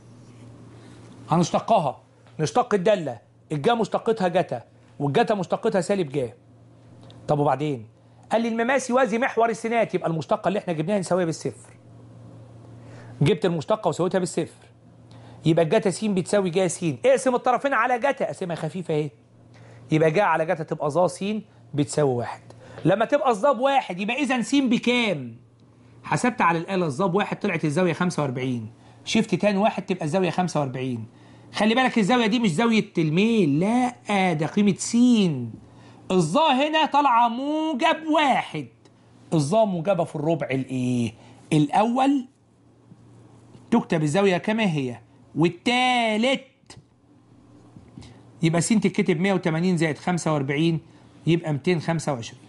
هنشتقها نشتق الداله الجا مشتقتها جتا والجتا مشتقتها سالب جا طب وبعدين قال لي المماس يوازي محور السينات يبقى المشتقه اللي احنا جبناها نساويها بالصفر جبت المشتقه وسويتها بالصفر يبقى جتا س بتساوي جا س اقسم الطرفين على جتا اقسمها خفيفه اهي يبقى جا على جتا تبقى ظا س بتساوي واحد لما تبقى الظا بواحد يبقى اذا س بكام حسبت على الآلة الظا بواحد طلعت الزاوية 45 شفت تاني واحد تبقى الزاوية 45 خلي بالك الزاوية دي مش زاوية الميل لا ده قيمة س الظا هنا طالعة موجب واحد الظا موجبة في الربع الايه الأول تكتب الزاوية كما هي والتالت يبقى س تتكتب 180 زائد 45 يبقى 225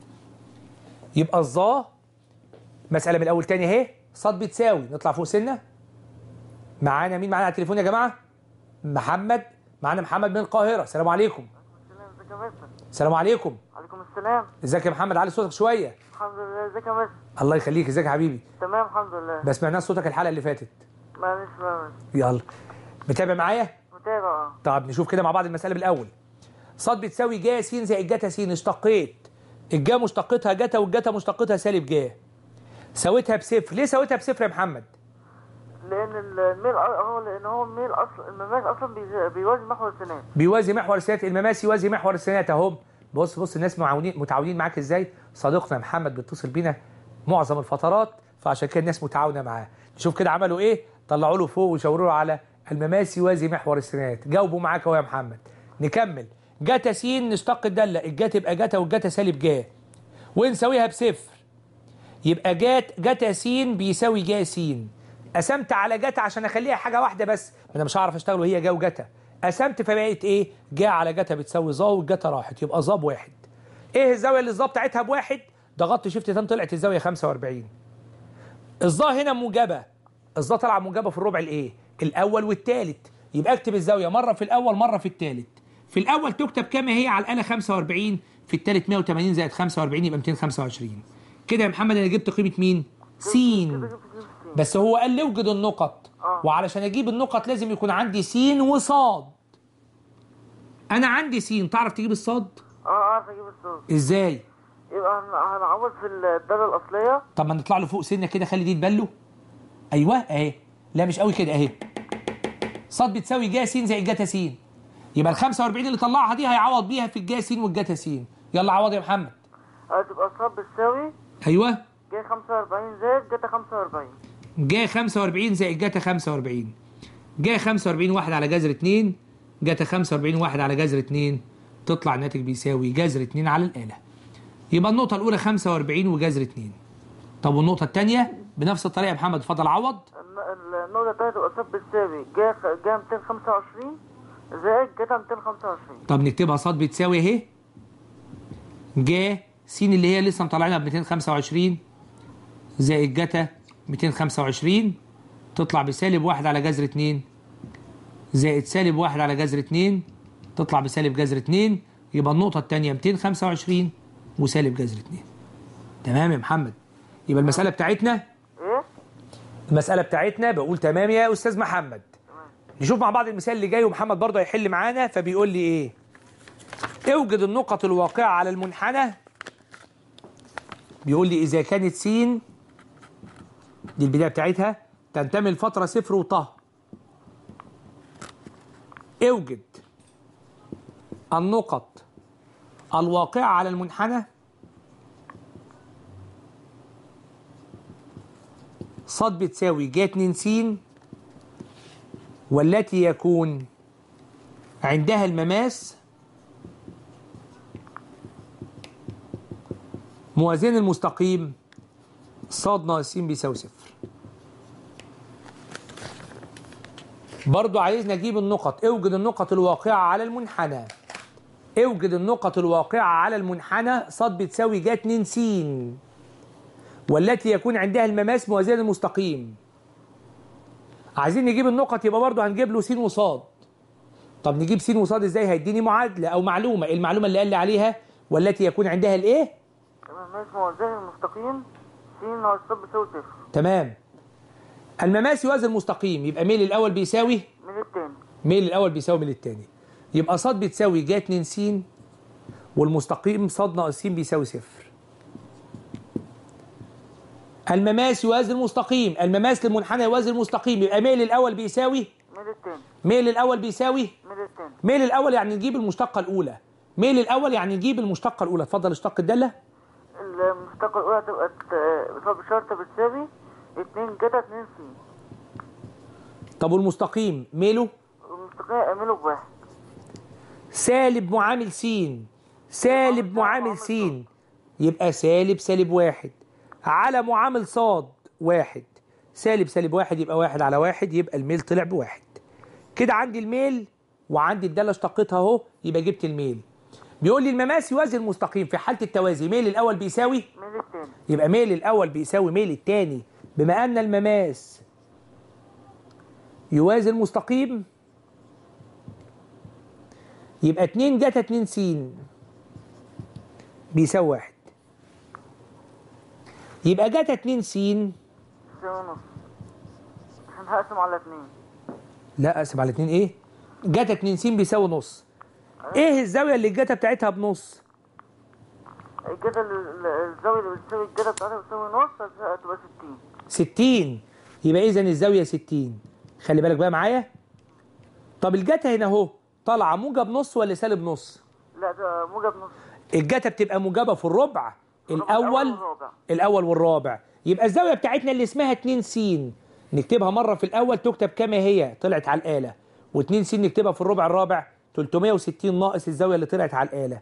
يبقى الظا مسألة من الأول تاني أهي صاد بتساوي نطلع فوق سنة معانا مين معانا على التليفون يا جماعة محمد معانا محمد من القاهرة السلام عليكم
السلام ازيك يا مستر
السلام عليكم
عليكم السلام
ازيك يا محمد علي صوتك شوية
الحمد لله ازيك يا مستر
الله يخليك ازيك يا حبيبي
تمام الحمد لله
ما سمعناش صوتك الحلقة اللي فاتت
معلش بقى
يلا متابع معايا
متابع اه
طب نشوف كده مع بعض المسألة بالأول صاد بتساوي جا س زائد جتا س اشتقيت الجا مشتقتها جتا والجتا مشتقتها سالب جا سويتها بصفر ليه سويتها بصفر يا محمد
لان الميل أ- هو لان هو الميل اصلا المماس اصلا بيز- بيوازي محور السنان
بيوازي محور السينات المماس يوازي محور السينات اهو بص بص الناس معاونين متعاونين معاك ازاي صديقنا محمد بيتصل بينا معظم الفترات فعشان كده الناس متعاونه معاه نشوف كده عملوا ايه طلعوا له فوق وشاوروا له على المماس يوازي محور السينات جاوبوا معاك اهو يا محمد نكمل جتا س نشتق الداله الجا تبقى جتا والجتا سالب جا ونساويها بصفر يبقى جات جتا س بيساوي جا س قسمت على جتا عشان اخليها حاجه واحده بس ما انا مش هعرف اشتغل وهي جا وجتا قسمت فبقت ايه جا على جتا بتساوي ظا والجتا راحت يبقى ظا بواحد ايه الزاويه اللي الظا بتاعتها بواحد ضغطت شيفت تان طلعت الزاويه 45 الظا هنا موجبه الظا طالعه موجبه في الربع الايه الاول والثالث يبقى اكتب الزاويه مره في الاول مره في الثالث في الاول تكتب كما هي على الاله 45 في الثالث 180 زائد 45 يبقى 225 كده يا محمد انا جبت قيمه مين س بس هو قال لي اوجد النقط
آه.
وعلشان اجيب النقط لازم يكون عندي س وصاد انا عندي س تعرف تجيب الصاد
اه اعرف اجيب الصوت
ازاي
يبقى هن- هنعوض في الداله الاصليه
طب ما نطلع له فوق سنه كده خلي دي تبان له ايوه اهي لا مش قوي كده اهي صاد بتساوي جا س زائد جتا س يبقى ال 45 اللي طلعها دي هيعوض بيها في الجا س والجتا س يلا عوض يا محمد
هتبقى صاد بتساوي
ايوه
جاي 45 زائد جتا 45
جا 45 زائد جتا 45 جا 45 واحد على جذر 2 جتا 45 واحد على جذر 2 تطلع الناتج بيساوي جذر 2 على الآلة يبقى النقطة الأولى 45 وجذر 2 طب والنقطة الثانية بنفس الطريقة يا محمد اتفضل عوض
الن- النقطه الثانيه تبقى صاد بتساوي جاي جاي 225 زائد جتا 225
طب نكتبها صاد بتساوي اهي جا س اللي هي لسه مطلعينها ب 225 زائد جتا 225 تطلع بسالب واحد على جذر 2 زائد سالب واحد على جذر 2 تطلع بسالب جذر 2 يبقى النقطة الثانية 225 وسالب جذر 2 تمام يا محمد يبقى المسألة بتاعتنا
ايه
المسألة بتاعتنا بقول تمام يا أستاذ محمد نشوف مع بعض المثال اللي جاي ومحمد برضه هيحل معانا فبيقول لي إيه اوجد النقط الواقعة على المنحنى بيقول لي إذا كانت س دي البداية بتاعتها تنتمي لفترة صفر وطه اوجد النقط الواقعة على المنحنى صاد بتساوي ج 2 س والتي يكون عندها المماس موازين المستقيم صاد ناقص س بيساوي صفر برضو عايزنا نجيب النقط اوجد النقط الواقعة على المنحنى اوجد النقط الواقعة على المنحنى صاد بتساوي ج 2 س والتي يكون عندها المماس موازية المستقيم عايزين نجيب النقط يبقى برضه هنجيب له س وصاد طب نجيب س وصاد ازاي هيديني معادلة او معلومة المعلومة اللي قال لي عليها والتي يكون عندها الايه
المماس موازي المستقيم س ناقص ص بيساوي صفر
تمام المماس يوازي المستقيم يبقى ميل الاول بيساوي
من التاني
ميل الاول بيساوي ميل التاني يبقى ص بتساوي ج 2 س والمستقيم ص ناقص س بيساوي صفر المماس يوازي المستقيم المماس للمنحنى يوازي المستقيم يبقى ميل الاول بيساوي
من التاني
ميل الاول بيساوي
من التاني
ميل الاول يعني نجيب المشتقه الاولى ميل الاول يعني نجيب المشتقه الاولى اتفضل اشتق الداله
المشتقة الأولى هتبقى ت- بسبب شرطة بتساوي اتنين جتا اتنين س
طب والمستقيم ميله
والمستقيم اعمله بواحد
سالب معامل س سالب معامل س يبقى سالب سالب واحد على معامل صاد واحد سالب سالب واحد يبقى واحد على واحد يبقى الميل طلع بواحد كده عندي الميل وعندي الدالة اشتقتها اهو يبقى جبت الميل بيقول لي المماس يوازي المستقيم في حالة التوازي ميل الأول بيساوي
من التاني
يبقى ميل الأول بيساوي ميل التاني بما أن المماس يوازي المستقيم يبقى 2 جتا 2 س بيساوي واحد يبقى جتا 2 س
تساوي نص عشان هقسم على اتنين
لا اقسم على 2 ايه جتا 2 س بيساوي نص ايه الزاويه اللي الجتا بتاعتها بنص
الجتا ال- ال- الزاوية اللي بتساوي الجتا بتاعتها بتساوي نص هتبقى ستين
60 يبقى اذا الزاويه 60 خلي بالك بقى معايا طب الجتا هنا اهو طالعه موجب نص ولا سالب نص
لا ده موجب نص
الجتا بتبقى موجبه في الربع الاول
والرابع.
الاول والرابع يبقى الزاويه بتاعتنا اللي اسمها 2 س نكتبها مره في الاول تكتب كما هي طلعت على الاله و2 س نكتبها في الربع الرابع 360 ناقص الزاويه اللي طلعت على الاله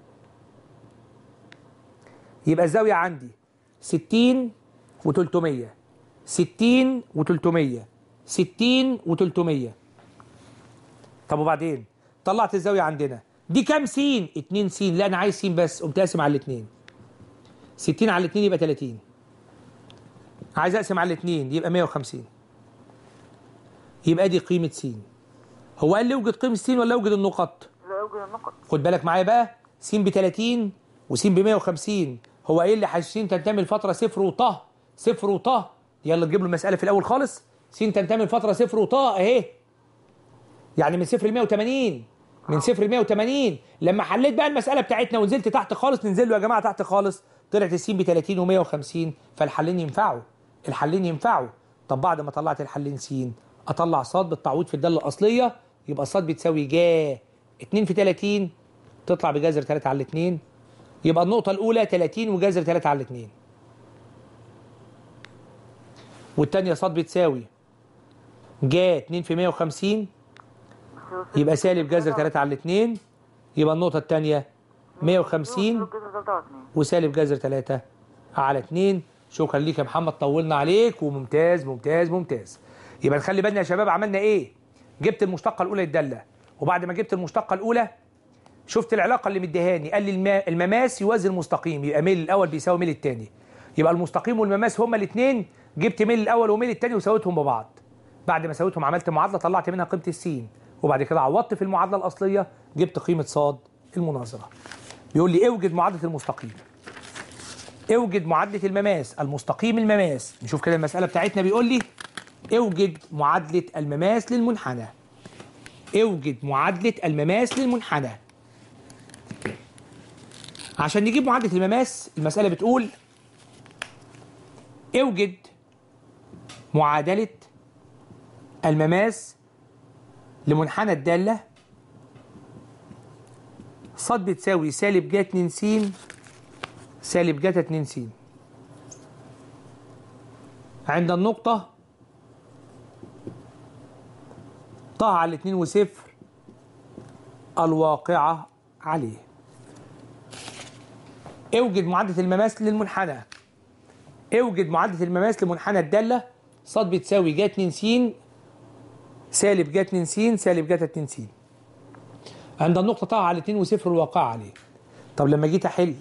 يبقى الزاويه عندي 60 و300 60 و300 60 و300 طب وبعدين طلعت الزاويه عندنا دي كام س 2 س لا انا عايز س بس قمت قاسم على الاثنين 60 على الاثنين يبقى 30 عايز اقسم على الاثنين يبقى 150 يبقى دي قيمه س هو قال لي اوجد قيمه س ولا اوجد النقط
لا يوجد النقط
خد بالك معايا بقى س ب 30 وس ب 150 هو قايل لي حسين تنتمي لفتره صفر وطه صفر وطه يلا نجيب له المساله في الاول خالص س تنتمي لفتره صفر وطه اهي يعني من صفر ل 180 من صفر ل 180 لما حليت بقى المساله بتاعتنا ونزلت تحت خالص ننزل له يا جماعه تحت خالص طلعت السين ب 30 و150 فالحلين ينفعوا الحلين ينفعوا طب بعد ما طلعت الحلين س اطلع صاد بالتعويض في الداله الاصليه يبقى صاد بتساوي جا 2 في 30 تطلع بجذر 3 على 2 يبقى النقطة الأولى 30 وجذر 3 على 2 والتانية صاد بتساوي جا 2 في 150
بتساوي ستة.
يبقى سالب جذر 3 على 2 يبقى النقطة التانية 150
جذر تلاتة على اتنين.
وسالب جذر 3 على 2 شكرا ليك يا محمد طولنا عليك وممتاز ممتاز ممتاز يبقى نخلي بالنا يا شباب عملنا ايه جبت المشتقة الأولى للدالة وبعد ما جبت المشتقة الأولى شفت العلاقة اللي مديهاني قال لي الما- المماس يوازي المستقيم يبقى ميل الأول بيساوي ميل التاني يبقى المستقيم والمماس هما الاثنين جبت ميل الأول وميل التاني وساويتهم ببعض بعد ما ساويتهم عملت معادلة طلعت منها قيمة السين وبعد كده عوضت في المعادلة الأصلية جبت قيمة صاد المناظرة بيقول لي اوجد معادلة المستقيم اوجد معادلة المماس المستقيم المماس نشوف كده المسألة بتاعتنا بيقول لي اوجد معادلة المماس للمنحنى اوجد معادلة المماس للمنحنى عشان نجيب معادلة المماس المسألة بتقول اوجد معادلة المماس لمنحنى الدالة ص بتساوي سالب ج 2 س سالب ج 2 س عند النقطة طه على 2 وصفر الواقعة عليه اوجد معادلة المماس للمنحنى اوجد معادلة المماس لمنحنى الدالة ص بتساوي ج 2 س سالب ج 2 س سالب ج 2 س عند النقطة طه على 2 وصفر الواقعة عليه طب لما جيت أحل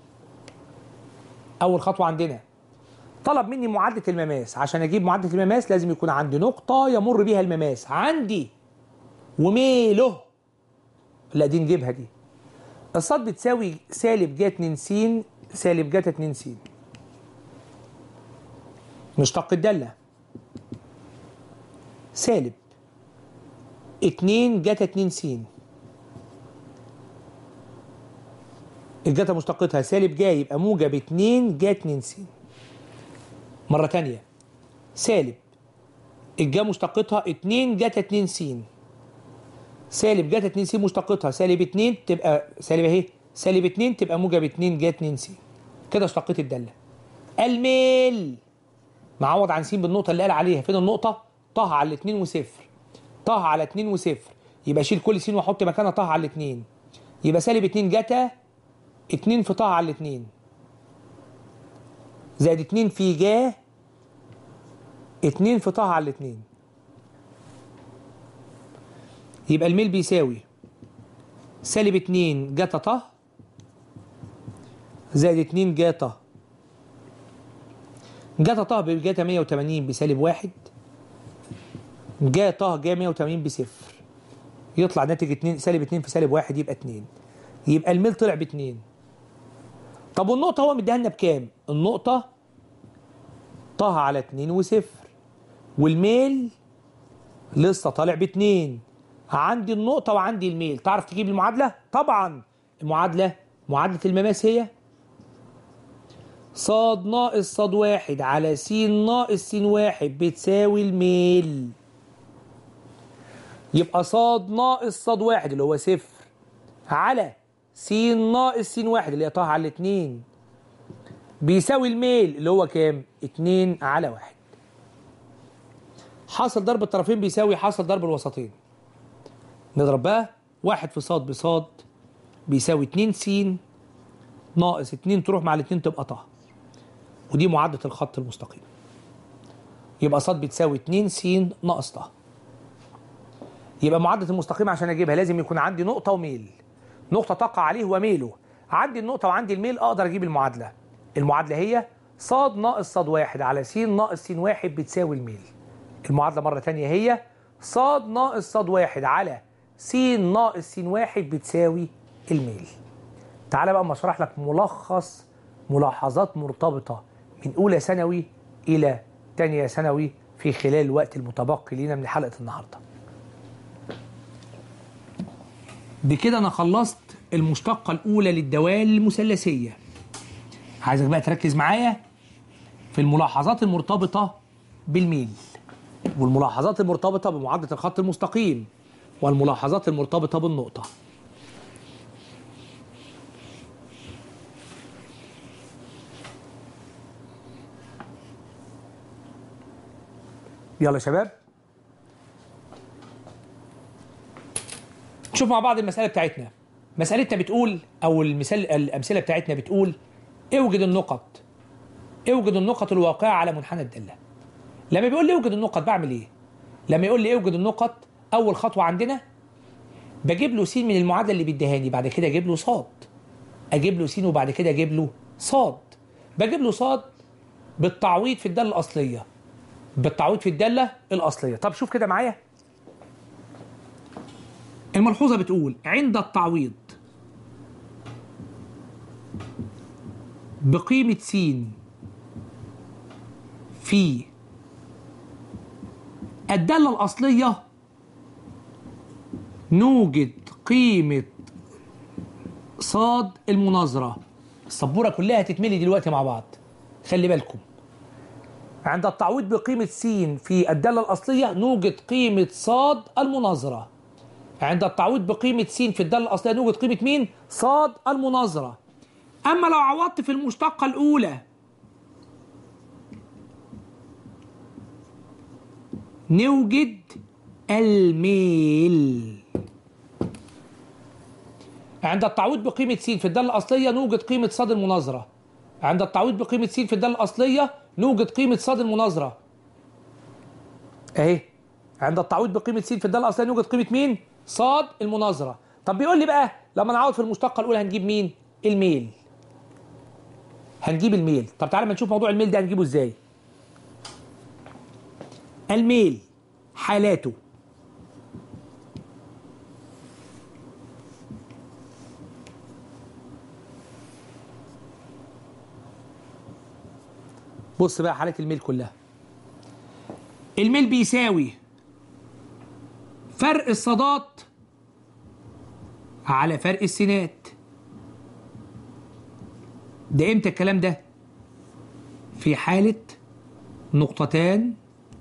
أول خطوة عندنا طلب مني معادلة المماس عشان أجيب معادلة المماس لازم يكون عندي نقطة يمر بها المماس عندي وميله لا دي نجيبها دي الصاد بتساوي سالب ج 2 س سالب ج 2 س مشتق الدالة سالب اتنين جتا اتنين س الجتا مشتقتها سالب جا يبقى موجب اتنين جا اتنين س مرة تانية سالب الجا مشتقتها اتنين جتا اتنين س سالب جتا اتنين س مشتقتها سالب اتنين تبقى سالب اهي سالب اتنين تبقى موجب اتنين جا اتنين س كده اشتقيت الدالة الميل معوض عن س بالنقطة اللي قال عليها فين النقطة؟ طه على الاتنين وصفر طه على اتنين وصفر يبقى شيل كل س واحط مكانها طه على الاتنين يبقى سالب اتنين جتا اتنين في طه على الاتنين زائد اتنين في جا اتنين في طه على الاتنين يبقى الميل بيساوي سالب اتنين جتا طه زائد اتنين جاتا جاتا طه بجاتا 180 بسالب واحد جا طه جا 180 بصفر يطلع ناتج 2 سالب 2 في سالب واحد يبقى 2 يبقى الميل طلع ب 2 طب والنقطة هو مديها لنا بكام؟ النقطة طه على 2 وصفر والميل لسه طالع ب 2 عندي النقطة وعندي الميل تعرف تجيب المعادلة؟ طبعا المعادلة معادلة المماس هي صاد ناقص صاد واحد على س ناقص س واحد بتساوي الميل يبقى صاد ناقص صاد واحد اللي هو صفر على س ناقص س واحد اللي هي طه على الاتنين بيساوي الميل اللي هو كام؟ اتنين على واحد حاصل ضرب الطرفين بيساوي حاصل ضرب الوسطين نضرب بقى واحد في صاد بصاد بيساوي اتنين س ناقص اتنين تروح مع الاتنين تبقى طه ودي معادلة الخط المستقيم يبقى صاد بتساوي 2 س ناقص طه يبقى معادلة المستقيم عشان اجيبها لازم يكون عندي نقطة وميل نقطة تقع عليه وميله عندي النقطة وعندي الميل اقدر اجيب المعادلة المعادلة هي صاد ناقص صاد واحد على س ناقص س واحد بتساوي الميل المعادلة مرة تانية هي صاد ناقص صاد واحد على س ناقص س واحد بتساوي الميل تعالى بقى اما اشرح لك ملخص ملاحظات مرتبطة من أولى ثانوي إلى تانية ثانوي في خلال الوقت المتبقي لينا من حلقة النهاردة بكده أنا خلصت المشتقة الأولى للدوال المثلثية عايزك بقى تركز معايا في الملاحظات المرتبطة بالميل والملاحظات المرتبطة بمعادلة الخط المستقيم والملاحظات المرتبطة بالنقطة يلا يا شباب نشوف مع بعض المسألة بتاعتنا مسألتنا بتقول أو المثال الأمثلة بتاعتنا بتقول اوجد النقط اوجد النقط الواقعة على منحنى الدالة لما بيقول لي اوجد النقط بعمل ايه لما يقول لي اوجد النقط أول خطوة عندنا بجيب له س من المعادلة اللي بيديهاني بعد كده اجيب له صاد اجيب له س وبعد كده اجيب له صاد بجيب له صاد بالتعويض في الدالة الأصلية بالتعويض في الدالة الأصلية طب شوف كده معايا الملحوظة بتقول عند التعويض بقيمة س في الدالة الأصلية نوجد قيمة صاد المناظرة السبورة كلها هتتملي دلوقتي مع بعض خلي بالكم عند التعويض بقيمة س في الدالة الأصلية نوجد قيمة صاد المناظرة عند التعويض بقيمة س في الدالة الأصلية نوجد قيمة مين؟ صاد المناظرة أما لو عوضت في المشتقة الأولى نوجد الميل عند التعويض بقيمة س في الدالة الأصلية نوجد قيمة صاد المناظرة عند التعويض بقيمة س في الدالة الأصلية نوجد قيمة صاد المناظرة أهي عند التعويض بقيمة س في الدالة الأصلية نوجد قيمة مين؟ صاد المناظرة طب بيقول لي بقى لما نعوض في المشتقة الأولى هنجيب مين؟ الميل هنجيب الميل طب تعالى ما نشوف موضوع الميل ده هنجيبه ازاي الميل حالاته بص بقى حالات الميل كلها الميل بيساوي فرق الصادات على فرق السينات ده امتى الكلام ده في حالة نقطتان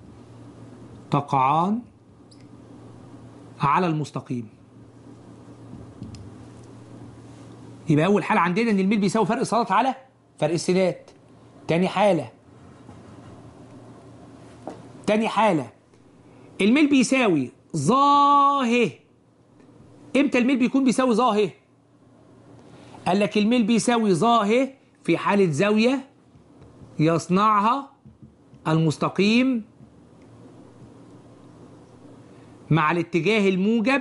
تقعان على المستقيم يبقى اول حاله عندنا ان الميل بيساوي فرق الصادات على فرق السينات تاني حاله تاني حاله الميل بيساوي ظاهر امتى الميل بيكون بيساوي ظاهر قال لك الميل بيساوي ظاهر في حاله زاويه يصنعها المستقيم مع الاتجاه الموجب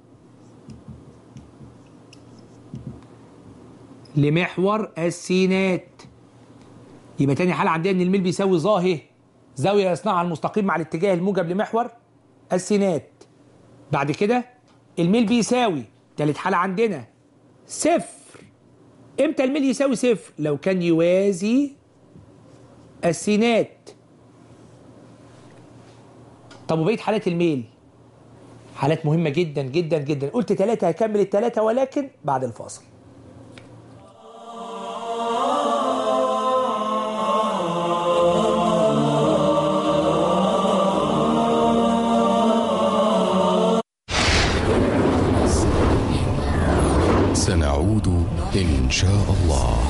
لمحور السينات يبقى تاني حالة عندنا ان الميل بيساوي ظاهر زاوية يصنعها المستقيم مع الاتجاه الموجب لمحور السينات بعد كده الميل بيساوي تالت حالة عندنا صفر امتى الميل يساوي صفر لو كان يوازي السينات طب وبقية حالات الميل حالات مهمة جدا جدا جدا قلت ثلاثة هكمل الثلاثة ولكن بعد الفاصل
سنعود إن شاء الله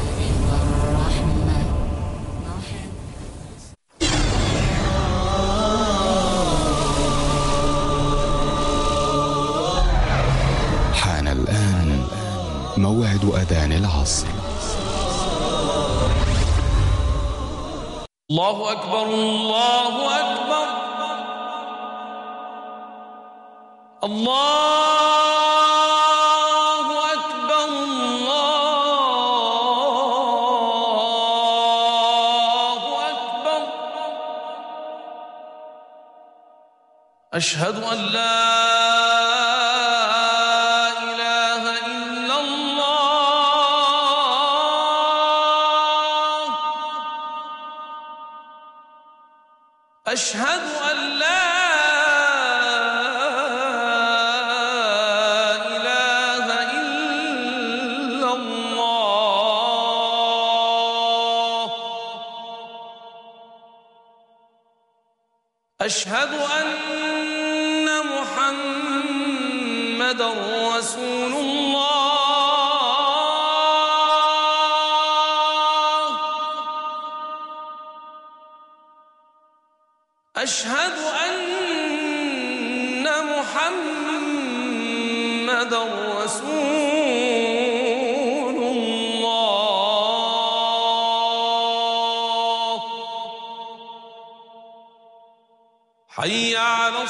حان الآن موعد أذان العصر
الله أكبر الله أكبر الله أكبر الله أكبر أشهد أن لا إله إلا الله أشهد أن لا إله إلا الله أشهد أن محمدا رسول الله أشهد أن محمدا رسول الله حي على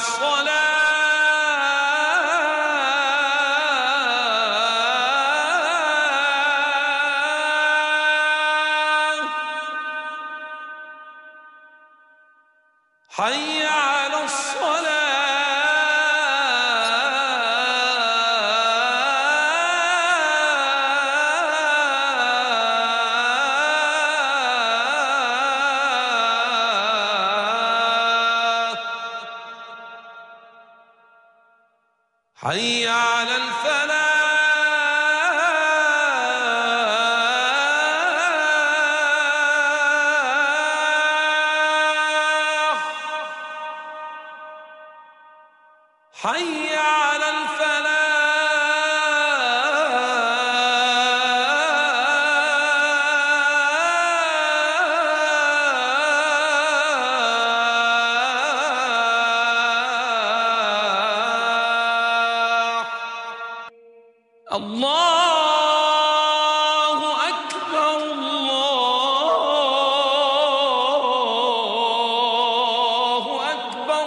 الصلاة حي على الصلاة حي على الفلاح حي على الفلاح الله أكبر الله أكبر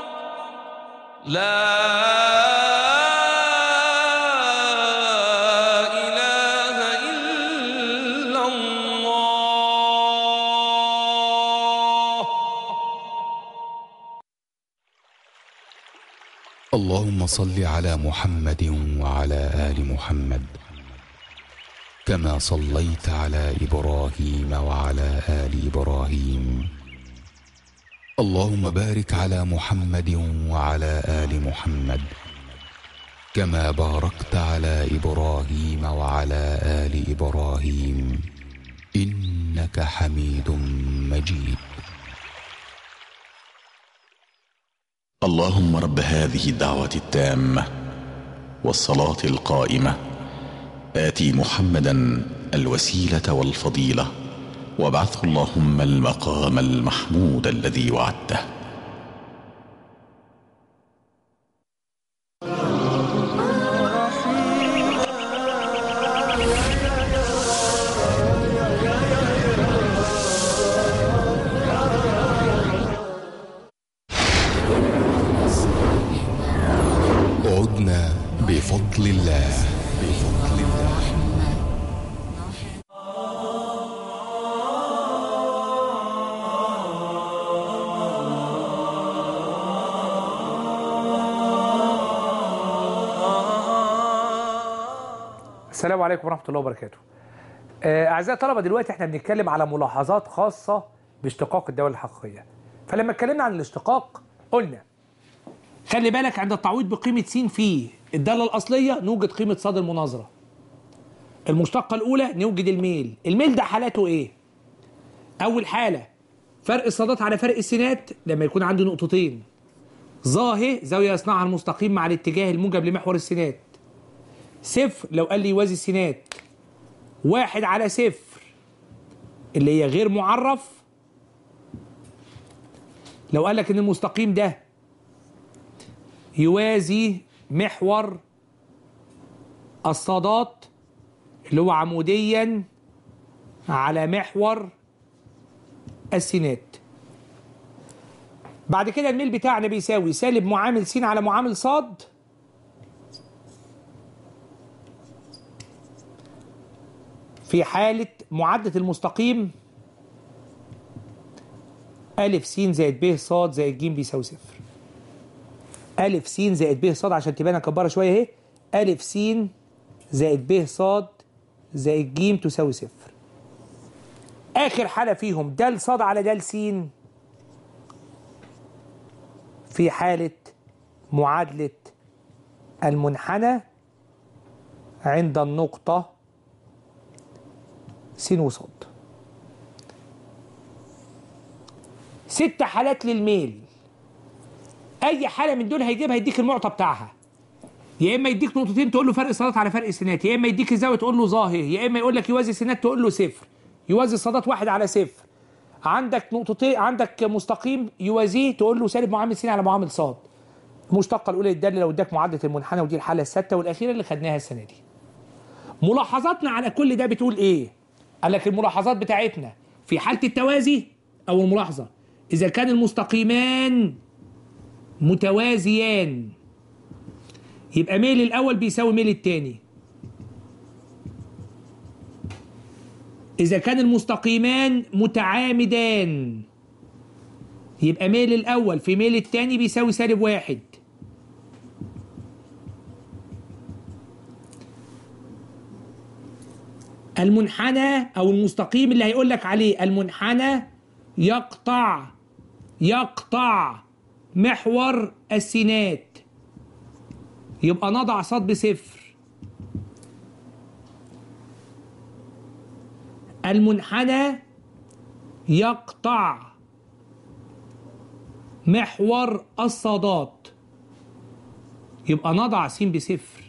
لا إله إلا الله
اللهم صل على محمد وعلى آل محمد كما صليت على إبراهيم وعلى آل إبراهيم اللهم بارك على محمد وعلى ال محمد كما باركت على ابراهيم وعلى ال ابراهيم انك حميد مجيد
اللهم رب هذه الدعوة التامة والصلاة القائمة آتي محمدا الوسيلة والفضيلة وابعثه اللهم المقام المحمود الذي وعدته
عدنا بفضل الله بفضل الله
السلام عليكم ورحمة الله وبركاته. آه، أعزائي الطلبة دلوقتي احنا بنتكلم على ملاحظات خاصة باشتقاق الدولة الحقيقية. فلما اتكلمنا عن الاشتقاق قلنا خلي بالك عند التعويض بقيمة س في الدالة الأصلية نوجد قيمة ص المناظرة. المشتقة الأولى نوجد الميل، الميل ده حالاته إيه؟ أول حالة فرق الصادات على فرق السينات لما يكون عندي نقطتين. ظاهر زاوية يصنعها المستقيم مع الاتجاه الموجب لمحور السينات. صفر لو قال لي يوازي السينات واحد على صفر اللي هي غير معرف لو قال لك ان المستقيم ده يوازي محور الصادات اللي هو عموديا على محور السينات بعد كده الميل بتاعنا بيساوي سالب معامل س على معامل صاد في حالة معادلة المستقيم ألف س زائد ب ص زائد ج بيساوي صفر. ألف س زائد ب ص عشان تبان أكبرها شوية أهي ألف س زائد ب ص زائد ج تساوي صفر. آخر حالة فيهم د ص على د س في حالة معادلة المنحنى عند النقطة س وصاد ست حالات للميل اي حاله من دول هيجيبها يديك المعطى بتاعها يا اما يديك نقطتين تقول له فرق صادات على فرق سينات يا اما يديك الزاويه تقول له ظاهر يا اما يقول لك يوازي سينات تقول له صفر يوازي صادات واحد على صفر عندك نقطتين عندك مستقيم يوازيه تقول له سالب معامل س على معامل صاد المشتقه الاولى للداله لو اداك معادله المنحنى ودي الحاله السادسه والاخيره اللي خدناها السنه دي ملاحظاتنا على كل ده بتقول ايه قال لك الملاحظات بتاعتنا في حالة التوازي أو الملاحظة إذا كان المستقيمان متوازيان يبقى ميل الأول بيساوي ميل التاني إذا كان المستقيمان متعامدان يبقى ميل الأول في ميل التاني بيساوي سالب واحد المنحنى او المستقيم اللي هيقول لك عليه المنحنى يقطع يقطع محور السينات يبقى نضع صاد بصفر المنحنى يقطع محور الصادات يبقى نضع س بصفر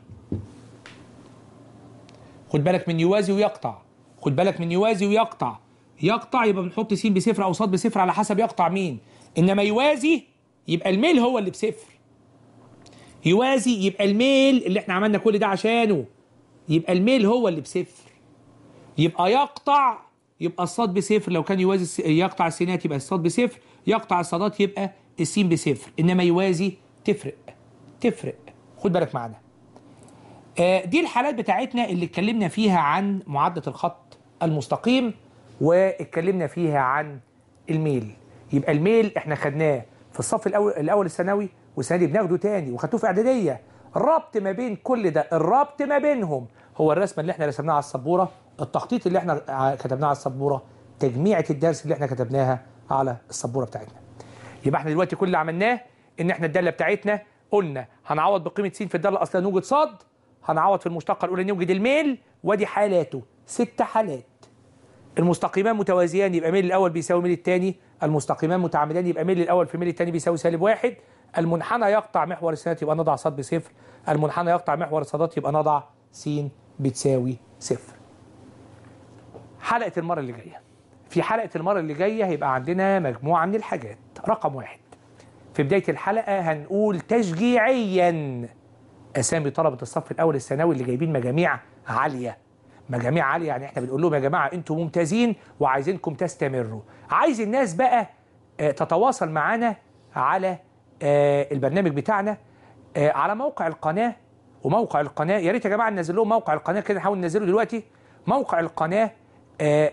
خد بالك من يوازي ويقطع خد بالك من يوازي ويقطع يقطع يبقى بنحط س بصفر او صاد بصفر على حسب يقطع مين انما يوازي يبقى الميل هو اللي بصفر يوازي يبقى الميل اللي احنا عملنا كل ده عشانه يبقى الميل هو اللي بصفر يبقى يقطع يبقى الصاد بصفر لو كان يوازي الس- يقطع السينات يبقى الصاد بصفر يقطع الصادات يبقى السين بصفر انما يوازي تفرق تفرق خد بالك معانا آه، دي الحالات بتاعتنا اللي اتكلمنا فيها عن معادلة الخط المستقيم واتكلمنا فيها عن الميل يبقى الميل احنا خدناه في الصف الاول الاول الثانوي والسنه دي بناخده تاني وخدتوه في اعداديه الربط ما بين كل ده الربط ما بينهم هو الرسمه اللي احنا رسمناها على السبوره التخطيط اللي احنا ع- كتبناه على السبوره تجميعة الدرس اللي احنا كتبناها على السبوره بتاعتنا يبقى احنا دلوقتي كل اللي عملناه ان احنا الداله بتاعتنا قلنا هنعوض بقيمه س في الداله الاصليه نوجد صاد هنعوض في المشتقه الاولى نوجد الميل وادي حالاته ست حالات المستقيمان متوازيان يبقى ميل الاول بيساوي ميل الثاني المستقيمان متعامدان يبقى ميل الاول في ميل الثاني بيساوي سالب واحد المنحنى يقطع محور السينات يبقى نضع صاد بصفر المنحنى يقطع محور الصادات يبقى نضع س بتساوي صفر حلقه المره اللي جايه في حلقه المره اللي جايه هيبقى عندنا مجموعه من الحاجات رقم واحد في بدايه الحلقه هنقول تشجيعيا اسامي طلبه الصف الاول الثانوي اللي جايبين مجاميع عاليه مجاميع عاليه يعني احنا بنقول لهم يا جماعه انتم ممتازين وعايزينكم تستمروا عايز الناس بقى آه، تتواصل معانا على آه، البرنامج بتاعنا آه، على موقع القناه وموقع القناه يا ريت يا جماعه ننزل لهم موقع القناه كده نحاول ننزله دلوقتي موقع القناه آه،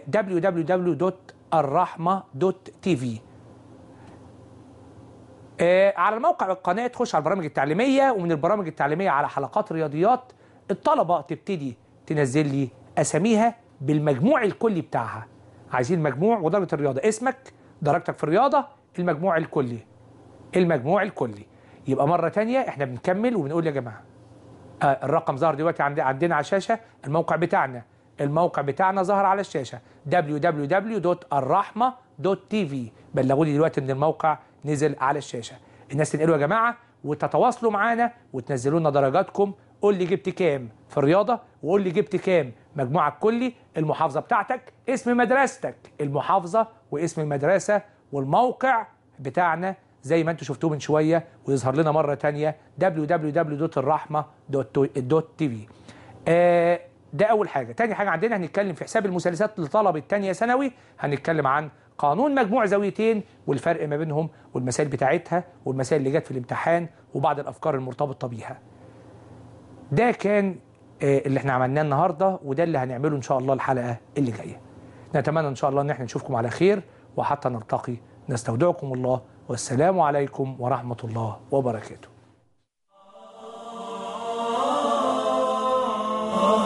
www.الرحمه.tv آه، على الموقع القناه تخش على البرامج التعليميه ومن البرامج التعليميه على حلقات رياضيات الطلبه تبتدي تنزل لي اساميها بالمجموع الكلي بتاعها عايزين مجموع ودرجه الرياضه اسمك درجتك في الرياضه المجموع الكلي المجموع الكلي يبقى مره تانية احنا بنكمل وبنقول يا جماعه آه الرقم ظهر دلوقتي عند عندنا على الشاشه الموقع بتاعنا الموقع بتاعنا ظهر على الشاشه www.الرحمه.tv بلغوا لي دلوقتي ان الموقع نزل على الشاشه الناس تنقلوا يا جماعه وتتواصلوا معانا وتنزلوا لنا درجاتكم قول لي جبت كام في الرياضه وقول لي جبت كام مجموعك الكلي المحافظه بتاعتك اسم مدرستك المحافظه واسم المدرسه والموقع بتاعنا زي ما انتم شفتوه من شويه ويظهر لنا مره تانية www.الرحمه.tv آه ده اول حاجه تاني حاجه عندنا هنتكلم في حساب المثلثات لطلبه تانية ثانوي هنتكلم عن قانون مجموع زاويتين والفرق ما بينهم والمسائل بتاعتها والمسائل اللي جت في الامتحان وبعض الافكار المرتبطه بيها ده كان آه، اللي احنا عملناه النهارده وده اللي هنعمله ان شاء الله الحلقه اللي جايه نتمنى ان شاء الله ان احنا نشوفكم على خير وحتى نلتقي نستودعكم الله والسلام عليكم ورحمه الله وبركاته